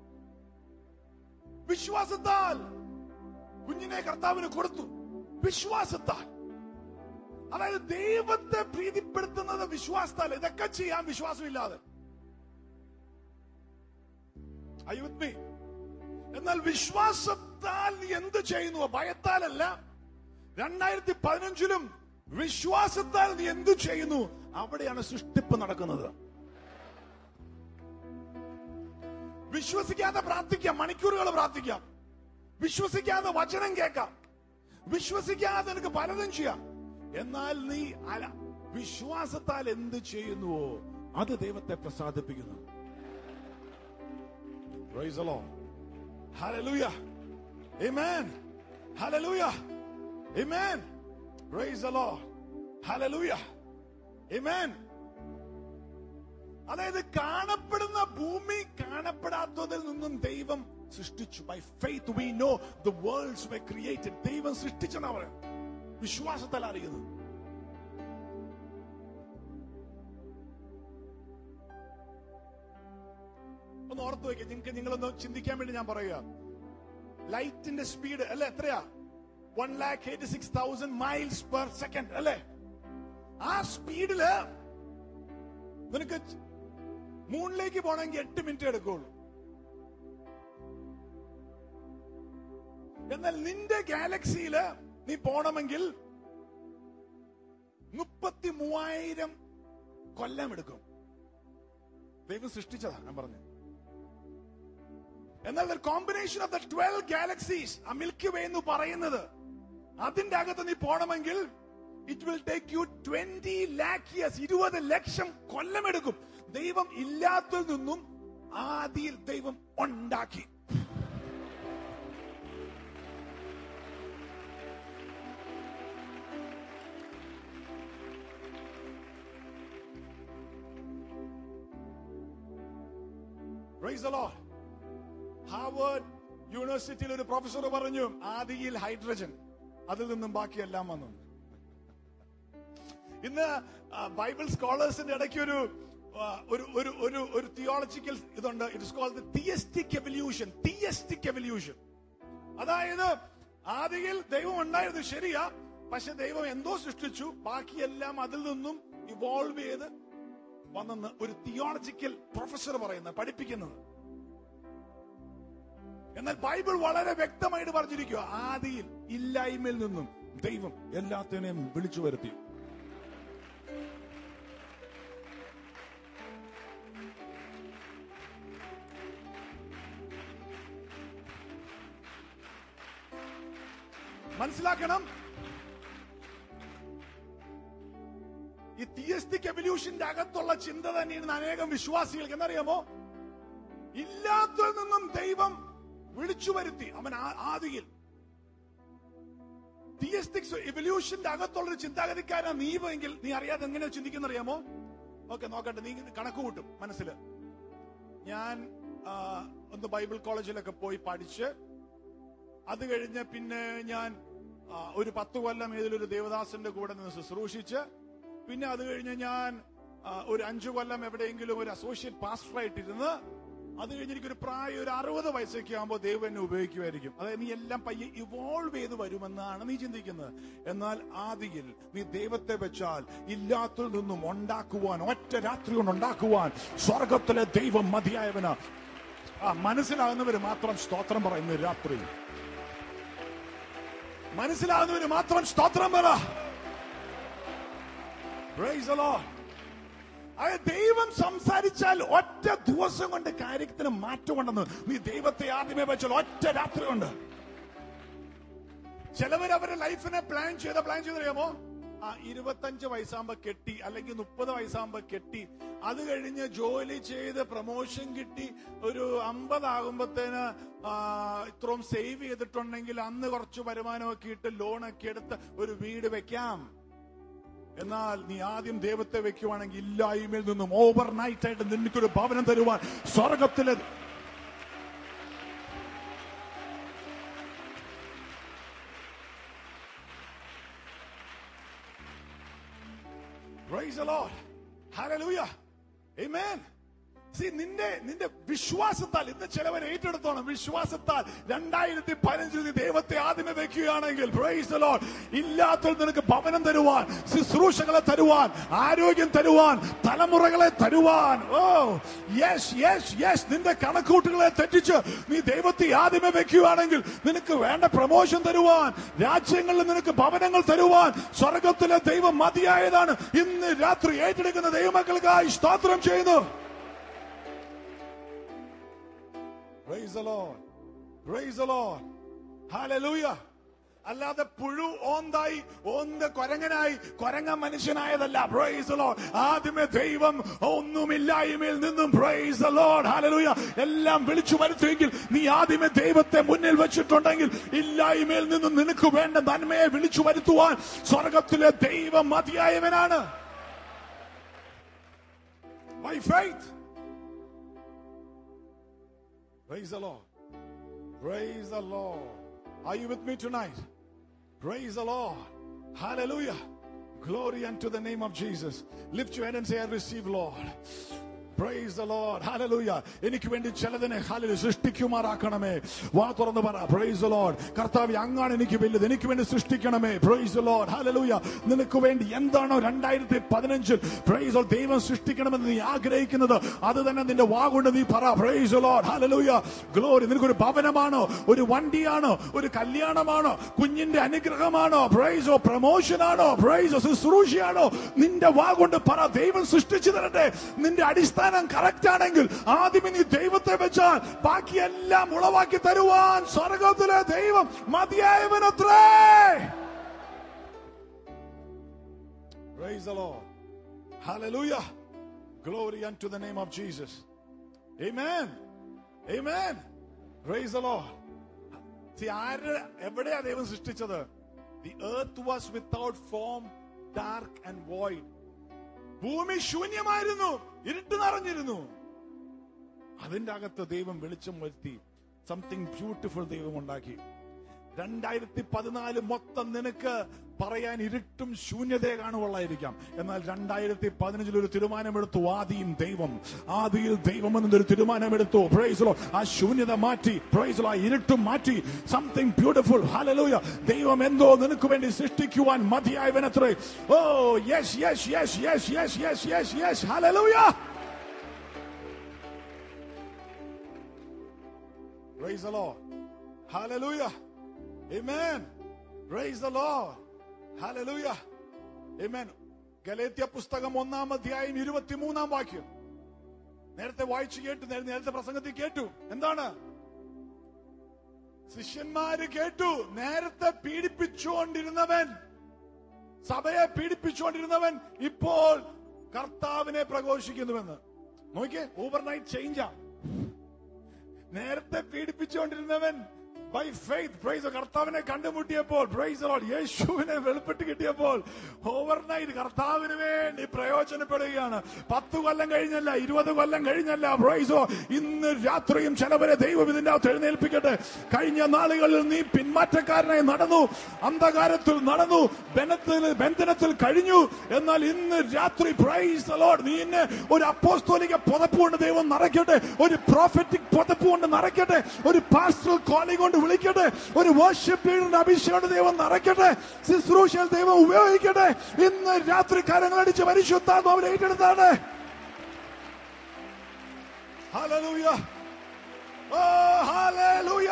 വിശ്വാസത്താൽ കുഞ്ഞിനെ കർത്താവിന് കൊടുത്തു വിശ്വാസത്താൽ അതായത് ദൈവത്തെ പ്രീതിപ്പെടുത്തുന്നത് വിശ്വാസത്താൽ ഇതൊക്കെ ചെയ്യാൻ വിശ്വാസമില്ലാതെ Are you with me? എന്നാൽ വിശ്വാസത്താൽ നീ എന്ത് ചെയ്യുന്നു ഭയത്താലല്ല രണ്ടായിരത്തി പതിനഞ്ചിലും വിശ്വാസത്താൽ നീ എന്ത് ചെയ്യുന്നു അവിടെയാണ് സൃഷ്ടിപ്പ് നടക്കുന്നത് വിശ്വസിക്കാതെ പ്രാർത്ഥിക്കാം മണിക്കൂറുകൾ പ്രാർത്ഥിക്കാം വിശ്വസിക്കാതെ വചനം കേൾക്കാം വിശ്വസിക്കാതെ നിനക്ക് പലതും ചെയ്യാം എന്നാൽ നീ അല വിശ്വാസത്താൽ എന്ത് ചെയ്യുന്നുവോ അത് ദൈവത്തെ പ്രസാദിപ്പിക്കുന്നു Praise the Lord. Hallelujah. Amen. Hallelujah. Amen. Praise the Lord. Hallelujah. Amen. അതായത് കാണപ്പെടുന്ന ഭൂമി കാണപ്പെടാത്തതിൽ നിന്നും ദൈവം സൃഷ്ടിച്ചു by faith we know the worlds were created ദൈവം സൃഷ്ടിച്ചെന്നാ പറയാം വിശ്വാസത്താൽ അറിയുന്നത് ഒന്ന് ഓർത്ത് വയ്ക്കുക നിങ്ങൾക്ക് നിങ്ങളൊന്ന് ചിന്തിക്കാൻ വേണ്ടി ഞാൻ പറയുക ലൈറ്റിന്റെ സ്പീഡ് അല്ലെ എത്രയാ one lakh eighty six thousand miles per second അല്ലെ ആ സ്പീഡില് നിനക്ക് മൂണിലേക്ക് പോകണമെങ്കിൽ എട്ട് മിനിറ്റ് എടുക്കുള്ളൂ എന്നാൽ നിന്റെ ഗാലക്സിയില് നീ പോണമെങ്കിൽ മുപ്പത്തി മൂവായിരം കൊല്ലം എടുക്കും ദൈവം സൃഷ്ടിച്ചതാ ഞാൻ പറഞ്ഞു എന്നാൽ combination of the twelve galaxies ആ മിൽക്കി വേ എന്ന് പറയുന്നത് അതിന്റെ അകത്ത് നീ പോണമെങ്കിൽ it will take you twenty lakh years ഇരുപത് ലക്ഷം കൊല്ലമെടുക്കും ദൈവം ഇല്ലാത്തതിൽ നിന്നും ആദിയിൽ ദൈവം ഉണ്ടാക്കി Praise the Lord. ഹാർവേഡ് യൂണിവേഴ്സിറ്റിയിൽ ഒരു പ്രൊഫസർ പറഞ്ഞു ആദിയിൽ ഹൈഡ്രജൻ അതിൽ നിന്നും ബാക്കിയെല്ലാം വന്നു ഇന്ന് ആ, ബൈബിൾ സ്കോളേഴ്സിന്റെ ഇടയ്ക്ക് ഒരു ആ, ഒരു ഒരു ഒരു ഒരു തിയോളജിക്കൽ ഇതുണ്ട് it is called theistic evolution theistic evolution അതായത് ആദിയിൽ ദൈവം ഉണ്ടായിരുന്നു ശരിയാ പക്ഷെ ദൈവം എന്തോ സൃഷ്ടിച്ചു ബാക്കിയെല്ലാം അതിൽ നിന്നും ഇവോൾവ് ചെയ്ത് വന്നെന്ന് ഒരു തിയോളജിക്കൽ പ്രൊഫസർ പറയുന്നത് പഠിപ്പിക്കുന്നത് എന്നാൽ ബൈബിൾ വളരെ വ്യക്തമായിട്ട് പറഞ്ഞിരിക്കുക ആദിയിൽ ഇല്ലായ്മയിൽ നിന്നും ദൈവം എല്ലാത്തിനെയും വിളിച്ചു വരുത്തി മനസ്സിലാക്കണം ഈ തിയസ്റ്റിക് എവല്യൂഷന്റെ അകത്തുള്ള ചിന്ത തന്നെയാണ് അനേകം വിശ്വാസികൾക്ക് എന്നറിയാമോ ഇല്ലാത്തതിൽ നിന്നും ദൈവം വിളിച്ചു വരുത്തി അവൻ ആ- ആദിയിൽ തിയസ്റ്റിക്സ് എവല്യൂഷന്റെ അകത്തുള്ളൊരു ചിന്താഗതിക്കാരാ നീ എങ്കിൽ നീ അറിയാതെ എങ്ങനെ ചിന്തിക്കുന്ന അറിയാമോ ഓക്കെ നോക്കട്ടെ നീ കണക്ക് കൂട്ടും മനസ്സിൽ ഞാൻ ആ, ഒന്ന് ബൈബിൾ കോളേജിലൊക്കെ പോയി പഠിച്ച് അത് കഴിഞ്ഞ് പിന്നെ ഞാൻ ആ, ഒരു പത്ത് കൊല്ലം ഏതിലൊരു ദേവദാസന്റെ കൂടെ നിന്ന് ശുശ്രൂഷിച്ച് പിന്നെ അത് കഴിഞ്ഞ് ഞാൻ ആ, ഒരു അഞ്ചു കൊല്ലം എവിടെയെങ്കിലും ഒരു അസോസിയേറ്റ് പാസ്റ്ററായിട്ടിരുന്ന് അത് കഴിഞ്ഞ് എനിക്കൊരു പ്രായം ഒരു അറുപത് വയസ്സൊക്കെ ആകുമ്പോൾ ദൈവം എന്നെ ഉപയോഗിക്കുമായിരിക്കും അതായത് നീ എല്ലാം പയ്യെ ഇവോൾവ് ചെയ്ത് വരുമെന്നാണ് നീ ചിന്തിക്കുന്നത് എന്നാൽ ആദിയിൽ നീ ദൈവത്തെ വെച്ചാൽ ഇല്ലാത്തതിൽ നിന്നും ഉണ്ടാക്കുവാൻ ഒറ്റ രാത്രി കൊണ്ട് ഉണ്ടാക്കുവാൻ സ്വർഗത്തിലെ ദൈവം മതിയായവന് ആ മനസ്സിലാകുന്നവര് മാത്രം സ്തോത്രം പറയുന്നു രാത്രി മനസ്സിലാകുന്നവര് മാത്രം സ്തോത്രം പറ Praise the Lord. അതായത് ദൈവം സംസാരിച്ചാൽ ഒറ്റ ദിവസം കൊണ്ട് കാര്യത്തിന് മാറ്റമുണ്ടെന്ന് നീ ദൈവത്തെ ആദ്യമേ വെച്ചാൽ ഒറ്റ രാത്രി കൊണ്ട് ചിലവർ അവരുടെ ലൈഫിനെ പ്ലാൻ ചെയ്ത പ്ലാൻ ചെയ്തറിയാമോ ആ ഇരുപത്തഞ്ച് വയസ്സാകുമ്പോ കെട്ടി അല്ലെങ്കിൽ മുപ്പത് വയസ്സാകുമ്പോ കെട്ടി അത് കഴിഞ്ഞ് ജോലി ചെയ്ത് പ്രൊമോഷൻ കിട്ടി ഒരു അമ്പതാകുമ്പത്തേന് ഇത്രയും സേവ് ചെയ്തിട്ടുണ്ടെങ്കിൽ അന്ന് കുറച്ച് വരുമാനമൊക്കെ ഇട്ട് ലോണൊക്കെ എടുത്ത് ഒരു വീട് വെക്കാം എന്നാൽ നീ ആദ്യം ദൈവത്തെ വെക്കുവാണെങ്കിൽ ഇല്ലായ്മയിൽ നിന്നും ഓവർ നൈറ്റ് ആയിട്ട് നിനക്കൊരു ഭവനം തരുവാൻ സ്വർഗത്തിലെ Praise the Lord. Hallelujah. Amen. See, നിന്റെ നിന്റെ വിശ്വാസത്താൽ ഇന്ന് ചിലവർ ഏറ്റെടുത്തോണം വിശ്വാസത്താൽ രണ്ടായിരത്തി പതിനഞ്ചിൽ നീ ദൈവത്തെ ആദ്യമേ വെക്കുകയാണെങ്കിൽ praise the Lord. ഇല്ലാത്തവർ നിനക്ക് ഭവനം തരുവാൻ ശുശ്രൂഷകളെ തരുവാൻ ആരോഗ്യം തരുവാൻ തലമുറകളെ തരുവാൻ ഓ യെസ് യെസ് യെസ് നിന്റെ കണക്കൂട്ടുകളെ തെറ്റിച്ച് നീ ദൈവത്തെ ആദ്യമേ വെക്കുകയാണെങ്കിൽ നിനക്ക് വേണ്ട പ്രമോഷൻ തരുവാൻ രാജ്യങ്ങളിൽ നിനക്ക് ഭവനങ്ങൾ തരുവാൻ സ്വർഗത്തിലെ ദൈവം മതിയായതാണ് ഇന്ന് രാത്രി ഏറ്റെടുക്കുന്ന ദൈവമക്കൾക്കായി സ്തോത്രം ചെയ്യുന്നു Praise the Lord. Praise the Lord. Hallelujah. അല്ലാതെ പുഴു ഓന്തായി ഓന്ത് കൊരങ്ങനായി കൊരങ്ങ മനുഷ്യനായതല്ല പ്രൈസ് ലോഡ് ആദ്യമേ ദൈവം ഒന്നുമില്ലായ്മയിൽ നിന്നും പ്രൈസ് ലോഡ് ഹാലലൂയ എല്ലാം വിളിച്ചു വരുത്തുമെങ്കിൽ നീ ആദ്യമേ ദൈവത്തെ മുന്നിൽ വെച്ചിട്ടുണ്ടെങ്കിൽ ഇല്ലായ്മയിൽ നിന്നും നിനക്ക് വേണ്ട നന്മയെ വിളിച്ചു വരുത്തുവാൻ സ്വർഗത്തിലെ ദൈവം മതിയായവനാണ് By faith. Praise the Lord. Praise the Lord. Are you with me tonight? Praise the Lord. Hallelujah. Glory unto the name of Jesus. Lift your hand and say, I receive, Lord. Praise the Lord. Hallelujah. എനിക്ക് വേണ്ടി ചിലതിനെ ഹാലലു സൃഷ്ടിക്കുമാറാക്കണമേ വാ തുറന്ന് പറ praise the Lord. കർത്താവ് അങ്ങാണ് എനിക്ക് വലുത് എനിക്ക് വേണ്ടി സൃഷ്ടിക്കണമേ പ്രൈസ് the Lord. Hallelujah. നിനക്ക് വേണ്ടി എന്താണോ രണ്ടായിരത്തി പതിനഞ്ചിൽ പ്രൈസ് ദൈവം സൃഷ്ടിക്കണമെന്ന് നീ ആഗ്രഹിക്കുന്നത് അത് തന്നെ നിന്റെ വാ കൊണ്ട് നീ പറ praise the Lord. Hallelujah. Glory നിനക്കൊരു ഭവനമാണോ ഒരു വണ്ടിയാണോ ഒരു കല്യാണമാണോ കുഞ്ഞിന്റെ അനുഗ്രഹമാണോ പ്രൈസോ പ്രമോഷൻ ആണോ പ്രൈസോ ശുശ്രൂഷയാണോ നിന്റെ വാ കൊണ്ട് പറ ദൈവം സൃഷ്ടിച്ചു തരട്ടെ നിന്റെ അടിസ്ഥാനം കറക്റ്റ് ആണെങ്കിൽ ആദ്യമേ നീ ദൈവത്തെ വെച്ചാൽ ബാക്കിയെല്ലാം ഉളവാക്കി തരുവാൻ സ്വർഗത്തിലെ ദൈവം മതിയായവനത്രേ Praise the Lord. Hallelujah. Glory unto the name of Jesus. Amen. Amen. Praise the Lord. See, ആര് എവിടെയാ ദൈവം സൃഷ്ടിച്ചത് the earth was without form dark and void ഭൂമി ശൂന്യമായിരുന്നു ഇരുട്ട് നിറഞ്ഞിരുന്നു അതിന്റെ അകത്ത് ദൈവം വെളിച്ചം വരുത്തി സംതിങ് ബ്യൂട്ടിഫുൾ ദൈവം ഉണ്ടാക്കി രണ്ടായിരത്തി പതിനാല് മൊത്തം നിനക്ക് പറയാൻ ഇരുട്ടും ശൂന്യതയെ കാണുകൊള്ളായിരിക്കാം എന്നാൽ രണ്ടായിരത്തി പതിനഞ്ചിൽ ഒരു തീരുമാനമെടുത്തു ആദിയും ദൈവം ആദിയിൽ ദൈവം എന്നൊരു തീരുമാനമെടുത്തു പ്രൈസലോ ആ ശൂന്യത മാറ്റി പ്രൈസലോ ആ ഇരുട്ടും മാറ്റി സംതിങ് ബ്യൂട്ടിഫുൾ ഹലലൂയ ദൈവം എന്തോ നിനക്ക് വേണ്ടി സൃഷ്ടിക്കുവാൻ മതിയായവനത്രേ oh yes yes yes yes yes yes yes yes hallelujah Praise the Lord. Hallelujah. Amen. Praise the Lord. Hallelujah. Amen. ഗലേത്യ പുസ്തകം ഒന്നാം അധ്യായം ഇരുപത്തിമൂന്നാം വാക്യം നേരത്തെ വായിച്ചു കേട്ടു നേ- നേരത്തെ പ്രസംഗത്തിൽ കേട്ടു എന്താണ് ശിഷ്യന്മാര് കേട്ടു നേരത്തെ പീഡിപ്പിച്ചുകൊണ്ടിരുന്നവൻ സഭയെ പീഡിപ്പിച്ചുകൊണ്ടിരുന്നവൻ ഇപ്പോൾ കർത്താവിനെ പ്രഘോഷിക്കുന്നുവെന്ന് നോക്കിയേ ഓവർനൈറ്റ് ചേഞ്ചാ നേരത്തെ പീഡിപ്പിച്ചുകൊണ്ടിരുന്നവൻ ബൈ ഫെയ്ത്ത് പ്രൈസ് കർത്താവിനെ കണ്ടുമുട്ടിയപ്പോൾ പ്രൈസ് ലോഡ് യേശുവിനെ വെളിപ്പെട്ട് കിട്ടിയപ്പോൾ ഓവർനൈറ്റ് കർത്താവിന് വേണ്ടി പ്രയോജനപ്പെടുകയാണ് പത്ത് കൊല്ലം കഴിഞ്ഞല്ല ഇരുപത് കൊല്ലം കഴിഞ്ഞല്ല പ്രൈസോ ഇന്ന് രാത്രിയും ചിലവരെ ദൈവം ഇതിന്റെ അകത്ത് എഴുന്നേൽപ്പിക്കട്ടെ കഴിഞ്ഞ നാളുകളിൽ നീ പിന്മാറ്റക്കാരനായി നടന്നു അന്ധകാരത്തിൽ നടന്നു ബന്ധത്തിൽ ബന്ധനത്തിൽ കഴിഞ്ഞു എന്നാൽ ഇന്ന് രാത്രി പ്രൈസ് ലോഡ് നീ എന്നെ ഒരു അപ്പോസ്തോലിക പുതപ്പ് കൊണ്ട് ദൈവം നിറയ്ക്കട്ടെ ഒരു പ്രോഫറ്റിക് പുതപ്പ് കൊണ്ട് നിറയ്ക്കട്ടെ ഒരു പാസ്റ്റൽ കോളി കൊണ്ട് വിളിക്കട്ടെ ഒരു വർഷിപ്പ് ലീഡറിന്റെ അഭിഷേകം കൊണ്ട് ദൈവം നിറയ്ക്കട്ടെ ശുശ്രൂഷയിൽ ദൈവം ഉപയോഗിക്കട്ടെ ഇന്ന് രാത്രി കരങ്ങളടിച്ച് പരിശുദ്ധാത്മാവിനെ ഏറ്റെടുത്താണ് hallelujah oh hallelujah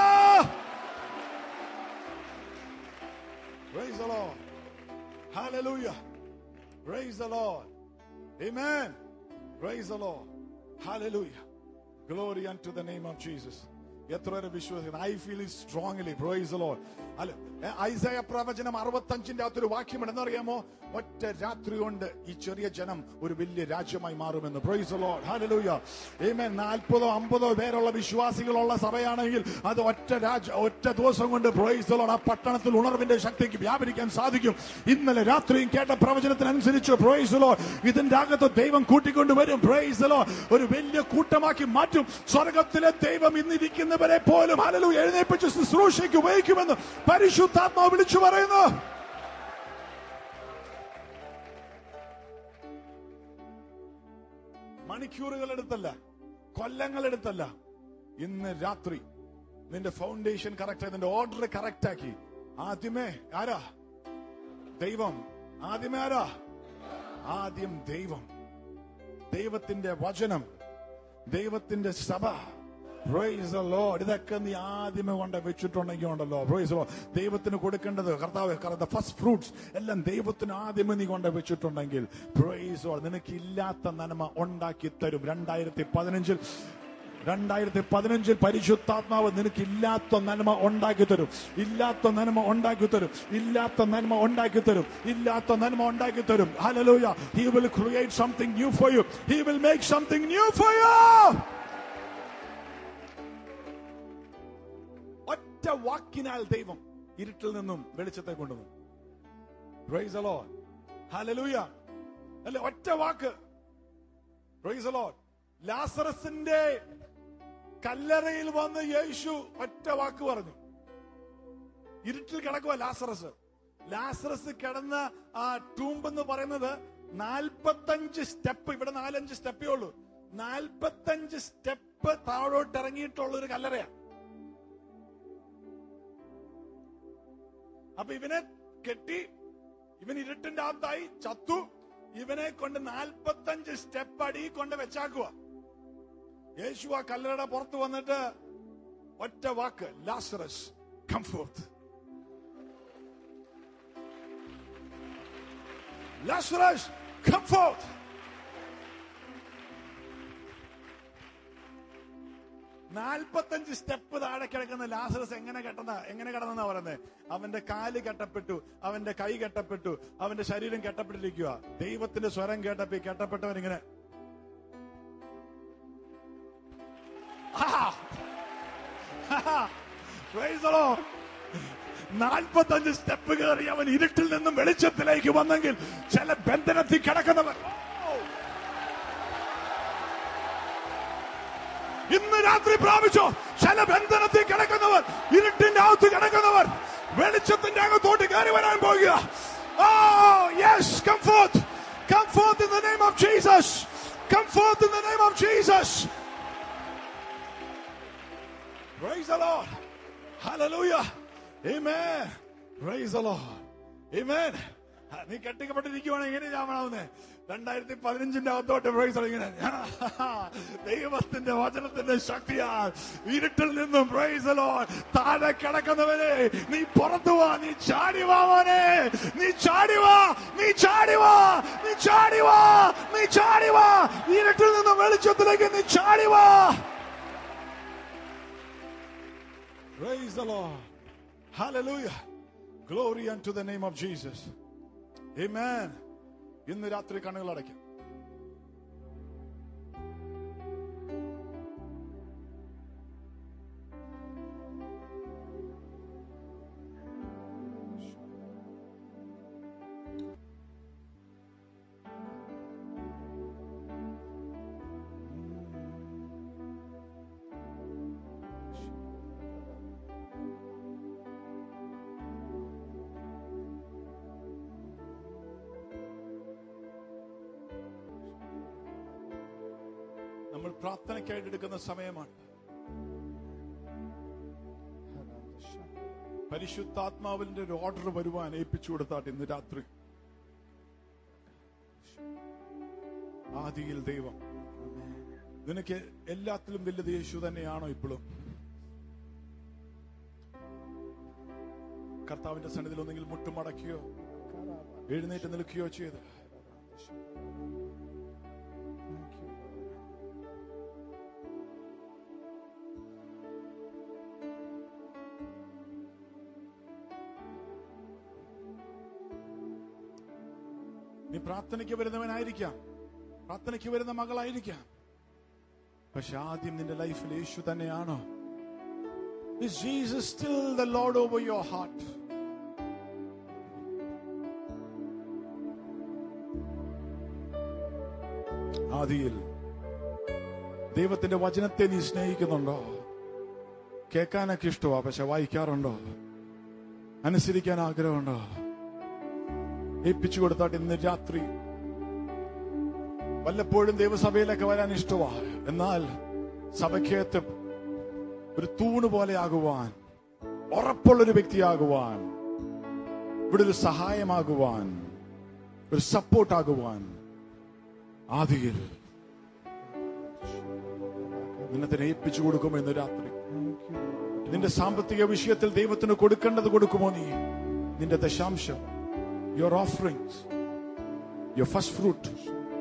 Praise the Lord. Hallelujah. Praise the Lord. Amen. Praise the Lord. Hallelujah. Glory unto the name of Jesus. എത്ര പേര് വിശ്വസിക്കുന്നു I feel it strongly praise Lord അല്ല ഏ, ഐസയ പ്രവചനം അറുപത്തഞ്ചിന്റെ അകത്തൊരു വാക്യമുണ്ട് എന്നറിയാമോ ഒറ്റ രാത്രി കൊണ്ട് ഈ ചെറിയ ജനം ഒരു വലിയ രാജ്യമായി മാറുമെന്ന് പ്രൈസ് ലോഡ് ഹല്ലേലൂയ ആമേൻ നാൽപ്പതോ അമ്പതോ പേരുള്ള വിശ്വാസികളുള്ള സഭയാണെങ്കിൽ അത് ഒറ്റ രാജ്യ ഒറ്റ ദിവസം കൊണ്ട് പ്രൈസ് ലോഡ് ആ പട്ടണത്തിൽ ഉണർവിന്റെ ശക്തിക്ക് വ്യാപരിക്കാൻ സാധിക്കും ഇന്നലെ രാത്രിയും കേട്ട പ്രവചനത്തിനനുസരിച്ച് പ്രൈസ് ലോഡ് ഇതിന്റെ അകത്ത് ദൈവം കൂട്ടിക്കൊണ്ടുവരും പ്രൈസ് ലോഡ് ഒരു വലിയ കൂട്ടമാക്കി മാറ്റും സ്വർഗത്തിലെ ദൈവം ഇന്നിരിക്കുന്നവരെ പോലും ഹലലു എഴുന്നേൽപ്പിച്ച് ശുശ്രൂഷയ്ക്ക് ഉപയോഗിക്കുമെന്ന് പരിശുദ്ധാത്മാവ് വിളിച്ചു പറയുന്നു മണിക്കൂറുകൾ എടുത്തല്ല കൊല്ലങ്ങൾ എടുത്തല്ല ഇന്ന് രാത്രി നിന്റെ ഫൗണ്ടേഷൻ കറക്റ്റ് ആയി നിന്റെ ഓർഡർ കറക്റ്റ് ആക്കി ആദ്യമേ ആരാ ദൈവം ആദ്യമേ ആരാ ആദ്യം ദൈവം ദൈവത്തിന്റെ വചനം ദൈവത്തിന്റെ സഭ Praise the Lord. ഇതൊക്കെ നീ ആദ്യമേ കൊണ്ട് വെച്ചിട്ടുണ്ടെങ്കിൽ ഉണ്ടല്ലോ Praise the Lord. ദൈവത്തിന് കൊടുക്കേണ്ടത് കർത്താവ് ഫസ്റ്റ് ഫ്രൂട്ട്സ് എല്ലാം ദൈവത്തിന് ആദ്യമേ നീ കൊണ്ട് വെച്ചിട്ടുണ്ടെങ്കിൽ Praise the Lord. നിനക്ക് ഇല്ലാത്ത നന്മ ഉണ്ടാക്കി തരും രണ്ടായിരത്തി പതിനഞ്ചിൽ രണ്ടായിരത്തി പതിനഞ്ചിൽ പരിശുദ്ധാത്മാവ് നിനക്ക് ഇല്ലാത്ത നന്മ ഉണ്ടാക്കി തരും ഇല്ലാത്ത നന്മ ഉണ്ടാക്കി തരും ഇല്ലാത്ത നന്മ ഉണ്ടാക്കി തരും ഇല്ലാത്ത നന്മ ഉണ്ടാക്കി തരും hallelujah he will create something new for you he will make something new for you ഒറ്റ വാക്കിനാൽ ദൈവം ഇരുട്ടിൽ നിന്നും വെളിച്ചത്തെ കൊണ്ടുവന്നു Praise the Lord. Hallelujah. അല്ലെ ഒറ്റ വാക്ക് Praise the Lord. ലാസറസിന്റെ കല്ലറയിൽ വന്ന് യേശു ഒറ്റ വാക്ക് പറഞ്ഞു ഇരുട്ടിൽ കിടക്കുക ലാസറസ് ലാസറസ് കിടന്ന ആ ടൂമ്പ് എന്ന് പറയുന്നത് നാൽപ്പത്തഞ്ച് സ്റ്റെപ്പ് ഇവിടെ നാലഞ്ച് സ്റ്റെപ്പേ ഉള്ളൂ നാൽപ്പത്തഞ്ച് സ്റ്റെപ്പ് താഴോട്ട് ഇറങ്ങിയിട്ടുള്ള ഒരു കല്ലറയാണ് അപ്പൊ ഇവനെ കെട്ടി ഇവൻ ഇരുട്ടിന്റെ അകത്തായി ചത്തു ഇവനെ കൊണ്ട് നാൽപ്പത്തഞ്ച് സ്റ്റെപ്പ് അടി കൊണ്ട് വെച്ചാക്കുക യേശു ആ കല്ലറയുടെ പുറത്ത് വന്നിട്ട് ഒറ്റ വാക്ക് ലാസറസ് കംഫോർട്ട് ലാസറസ് കംഫോർട്ട് നാൽപ്പത്തഞ്ച് സ്റ്റെപ്പ് താഴെ കിടക്കുന്ന ലാസറസ് എങ്ങനെ കെട്ടുന്ന എങ്ങനെ കിടന്നെന്നാ പറയുന്നത് അവന്റെ കാല് കെട്ടപ്പെട്ടു അവന്റെ കൈ കെട്ടപ്പെട്ടു അവന്റെ ശരീരം കെട്ടപ്പെട്ടിരിക്കുക ദൈവത്തിന്റെ സ്വരം കേട്ടപ്പോ ഈ കെട്ടപ്പെട്ടവൻ ഇങ്ങനെ നാൽപ്പത്തഞ്ച് സ്റ്റെപ്പ് കയറി അവൻ ഇരുട്ടിൽ നിന്നും വെളിച്ചത്തിലേക്ക് വന്നെങ്കിൽ ചില ബന്ധനത്തിൽ കിടക്കുന്നവൻ ഓ! ഇന്ന് രാത്രി പ്രാപിച്ചോ ചില ബന്ധനത്തിൽ കിടക്കുന്നവർ ഇരുട്ടിന്റെ അകത്ത് കിടക്കുന്നവർ വെളിച്ചത്തിന്റെ അകത്തോട്ട് കയറി വരാൻ പോകുക oh yes come forth come forth in the name of Jesus come forth in the name of Jesus Praise the Lord. Hallelujah. Amen. Praise the Lord. Amen. ആ, നീ കെട്ടിക്കപ്പെട്ടിരിക്കുവാണെങ്കിൽ എങ്ങനെ ചാമണാവുന്നേ രണ്ടായിരത്തി പതിനഞ്ചിന്റെ അകത്തോട്ട് പ്രൈസ് ഇങ്ങനെ ദൈവത്തിന്റെ വചനത്തിന്റെ ശക്തിയാൽ ഇരുട്ടിൽ നിന്നും പ്രൈസ് താഴെ കിടക്കുന്നവനെ നീ പുറത്തു വാ നീ ചാടി വാ മോനെ നീ ചാടി വാ നീ ചാടി വാ നീ ചാടി വാ നീ ചാടി വാ ഇരുട്ടിൽ നിന്നും വെളിച്ചത്തിലേക്ക് നീ ചാടി വാ Praise the Lord. Hallelujah. Glory unto the name of Jesus. Amen. ഇന്ന് രാത്രി കണ്ണുകൾ അടയ്ക്കും നമ്മൾ പ്രാർത്ഥനയ്ക്കായിട്ട് എടുക്കുന്ന സമയമാണ് പരിശുദ്ധാത്മാവിന്റെ ഒരു ഓർഡർ വരുവാൻ ഏൽപ്പിച്ചു കൊടുത്താട്ട് ഇന്ന് രാത്രി ആദിയിൽ ദൈവം നിനക്ക് എല്ലാത്തിലും വലുത് യേശു തന്നെയാണോ ഇപ്പോഴും കർത്താവിന്റെ സന്നിധിയിൽ ഒന്നെങ്കിൽ മുട്ടുമടക്കുകയോ എഴുന്നേറ്റ് നിൽക്കുകയോ ചെയ്ത് നീ പ്രാർത്ഥനയ്ക്ക് വരുന്നവനായിരിക്കാം പ്രാർത്ഥനയ്ക്ക് വരുന്ന മകളായിരിക്കാം പക്ഷെ ആദ്യം നിന്റെ ലൈഫിൽ യേശു തന്നെയാണോ Is Jesus still the Lord over your heart? ആദിയിൽ ദൈവത്തിന്റെ വചനത്തെ നീ സ്നേഹിക്കുന്നുണ്ടോ കേൾക്കാനൊക്കെ ഇഷ്ടമാ പക്ഷെ വായിക്കാറുണ്ടോ അനുസരിക്കാൻ ആഗ്രഹമുണ്ടോ ഏൽപ്പിച്ചു കൊടുത്താട്ട് ഇന്ന് രാത്രി വല്ലപ്പോഴും ദൈവസഭയിലൊക്കെ വരാൻ ഇഷ്ടമാ എന്നാൽ സഭയ്ക്കകത്ത് ഒരു തൂണ് പോലെ ആകുവാൻ ഉറപ്പുള്ളൊരു വ്യക്തിയാകുവാൻ ഇവിടെ ഒരു സഹായമാകുവാൻ ഒരു സപ്പോർട്ടാകുവാൻ ആദിയിൽ നിന്നെ തന്നെ ഏൽപ്പിച്ചു കൊടുക്കുമോ ഇന്ന് രാത്രി നിന്റെ സാമ്പത്തിക വിഷയത്തിൽ ദൈവത്തിന് കൊടുക്കേണ്ടത് കൊടുക്കുമോ നീ നിന്റെ ദശാംശം your offerings your first fruit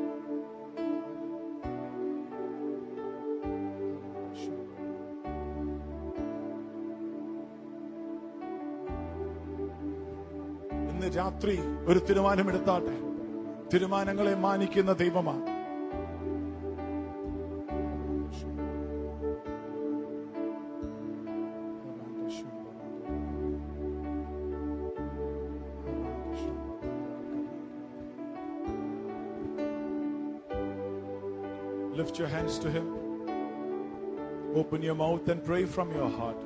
ഇന്ന് രാത്രി ഒരു തീരുമാനമെടുത്താട്ടെ തീരുമാനങ്ങളെ മാനിക്കുന്ന ദൈവമാണ് Lift your hands to Him. Open your mouth and pray from your heart.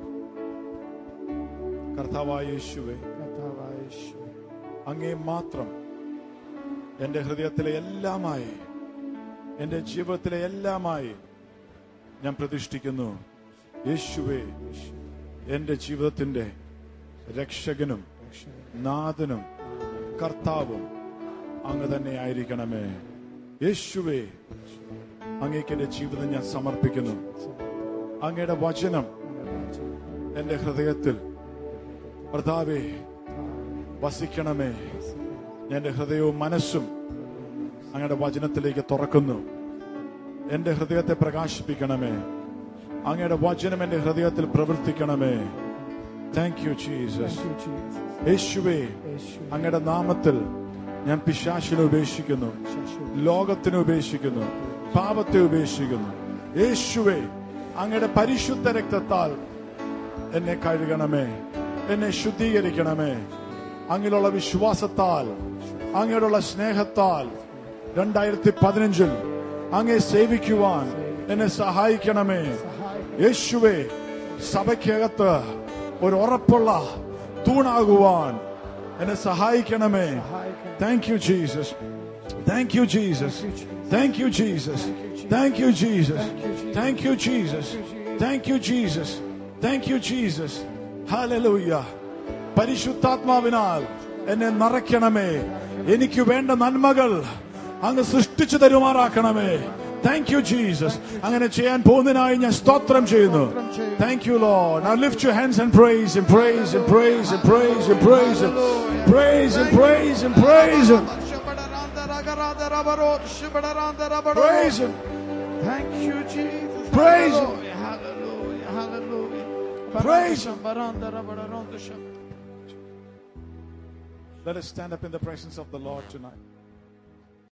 കർത്താവായ യേശുവേ കർത്താവായ യേശുവേ, അങ്ങേ മാത്രം എന്റെ ഹൃദയത്തിലെ എല്ലാമായി എന്റെ ജീവിതത്തിലെ എല്ലാമായി ഞാൻ പ്രതിഷ്ഠിക്കുന്നു യേശുവേ എന്റെ ജീവിതത്തിന്റെ രക്ഷകനും നാഥനും കർത്താവും അങ്ങ് തന്നെ ആയിരിക്കണമേ യേശുവേ അങ്ങേക്ക് എന്റെ ജീവിതം ഞാൻ സമർപ്പിക്കുന്നു അങ്ങയുടെ വചനം എന്റെ ഹൃദയത്തിൽ കർത്താവേ വസിക്കണമേ ഞാൻ എന്റെ ഹൃദയവും മനസ്സും അങ്ങയുടെ വചനത്തിലേക്ക് തുറക്കുന്നു എന്റെ ഹൃദയത്തെ പ്രകാശിപ്പിക്കണമേ അങ്ങയുടെ വചനം എന്റെ ഹൃദയത്തിൽ പ്രവർത്തിക്കണമേ thank you Jesus Thank you, Jesus. യേശുവേ യേശുവേ, അങ്ങയുടെ നാമത്തിൽ ഞാൻ പിശാശിനെ ഉപേക്ഷിക്കുന്നു ശാശ്വത ലോകത്തിനെ ഉപേക്ഷിക്കുന്നു പാപത്തെ ഉപേക്ഷിക്കുന്നു യേശുവേ അങ്ങയുടെ പരിശുദ്ധ രക്തത്താൽ എന്നെ കഴുകണമേ എന്നെ ശുദ്ധീകരിക്കണമേ അങ്ങിലുള്ള വിശ്വാസത്താൽ അങ്ങയോടുള്ള സ്നേഹത്താൽ രണ്ടായിരത്തി പതിനഞ്ചിൽ അങ്ങെ സേവിക്കുവാൻ എന്നെ സഹായിക്കണമേ യേശുവേ സഭയ്ക്കകത്ത് ഒരു ഉറപ്പുള്ള തൂണാകുവാൻ എന്നെ സഹായിക്കണമേ thank you Jesus thank you Jesus thank you Jesus thank you Jesus thank you Jesus thank you Jesus thank you Jesus hallelujah പരിശുദ്ധാത്മാവിനാൽ എന്നെ നിറയ്ക്കണമേ എനിക്ക് വേണ്ട നന്മകൾ അങ്ങ് സൃഷ്ടിച്ചു തരുമാറാക്കണമേ താങ്ക് യു ജീസസ് അങ്ങനെ ചെയ്യാൻ പോകുന്നതിനായി ഞാൻ സ്തോത്രം ചെയ്യുന്നു thank you Lord Now lift your hands and praise and praise and praise and praise and praise and praise and praise and praise and praise him. Thank you, Jesus. Praise Him. Hallelujah, hallelujah, hallelujah. Praise Him. Him. Let us stand up in the presence of the Lord tonight.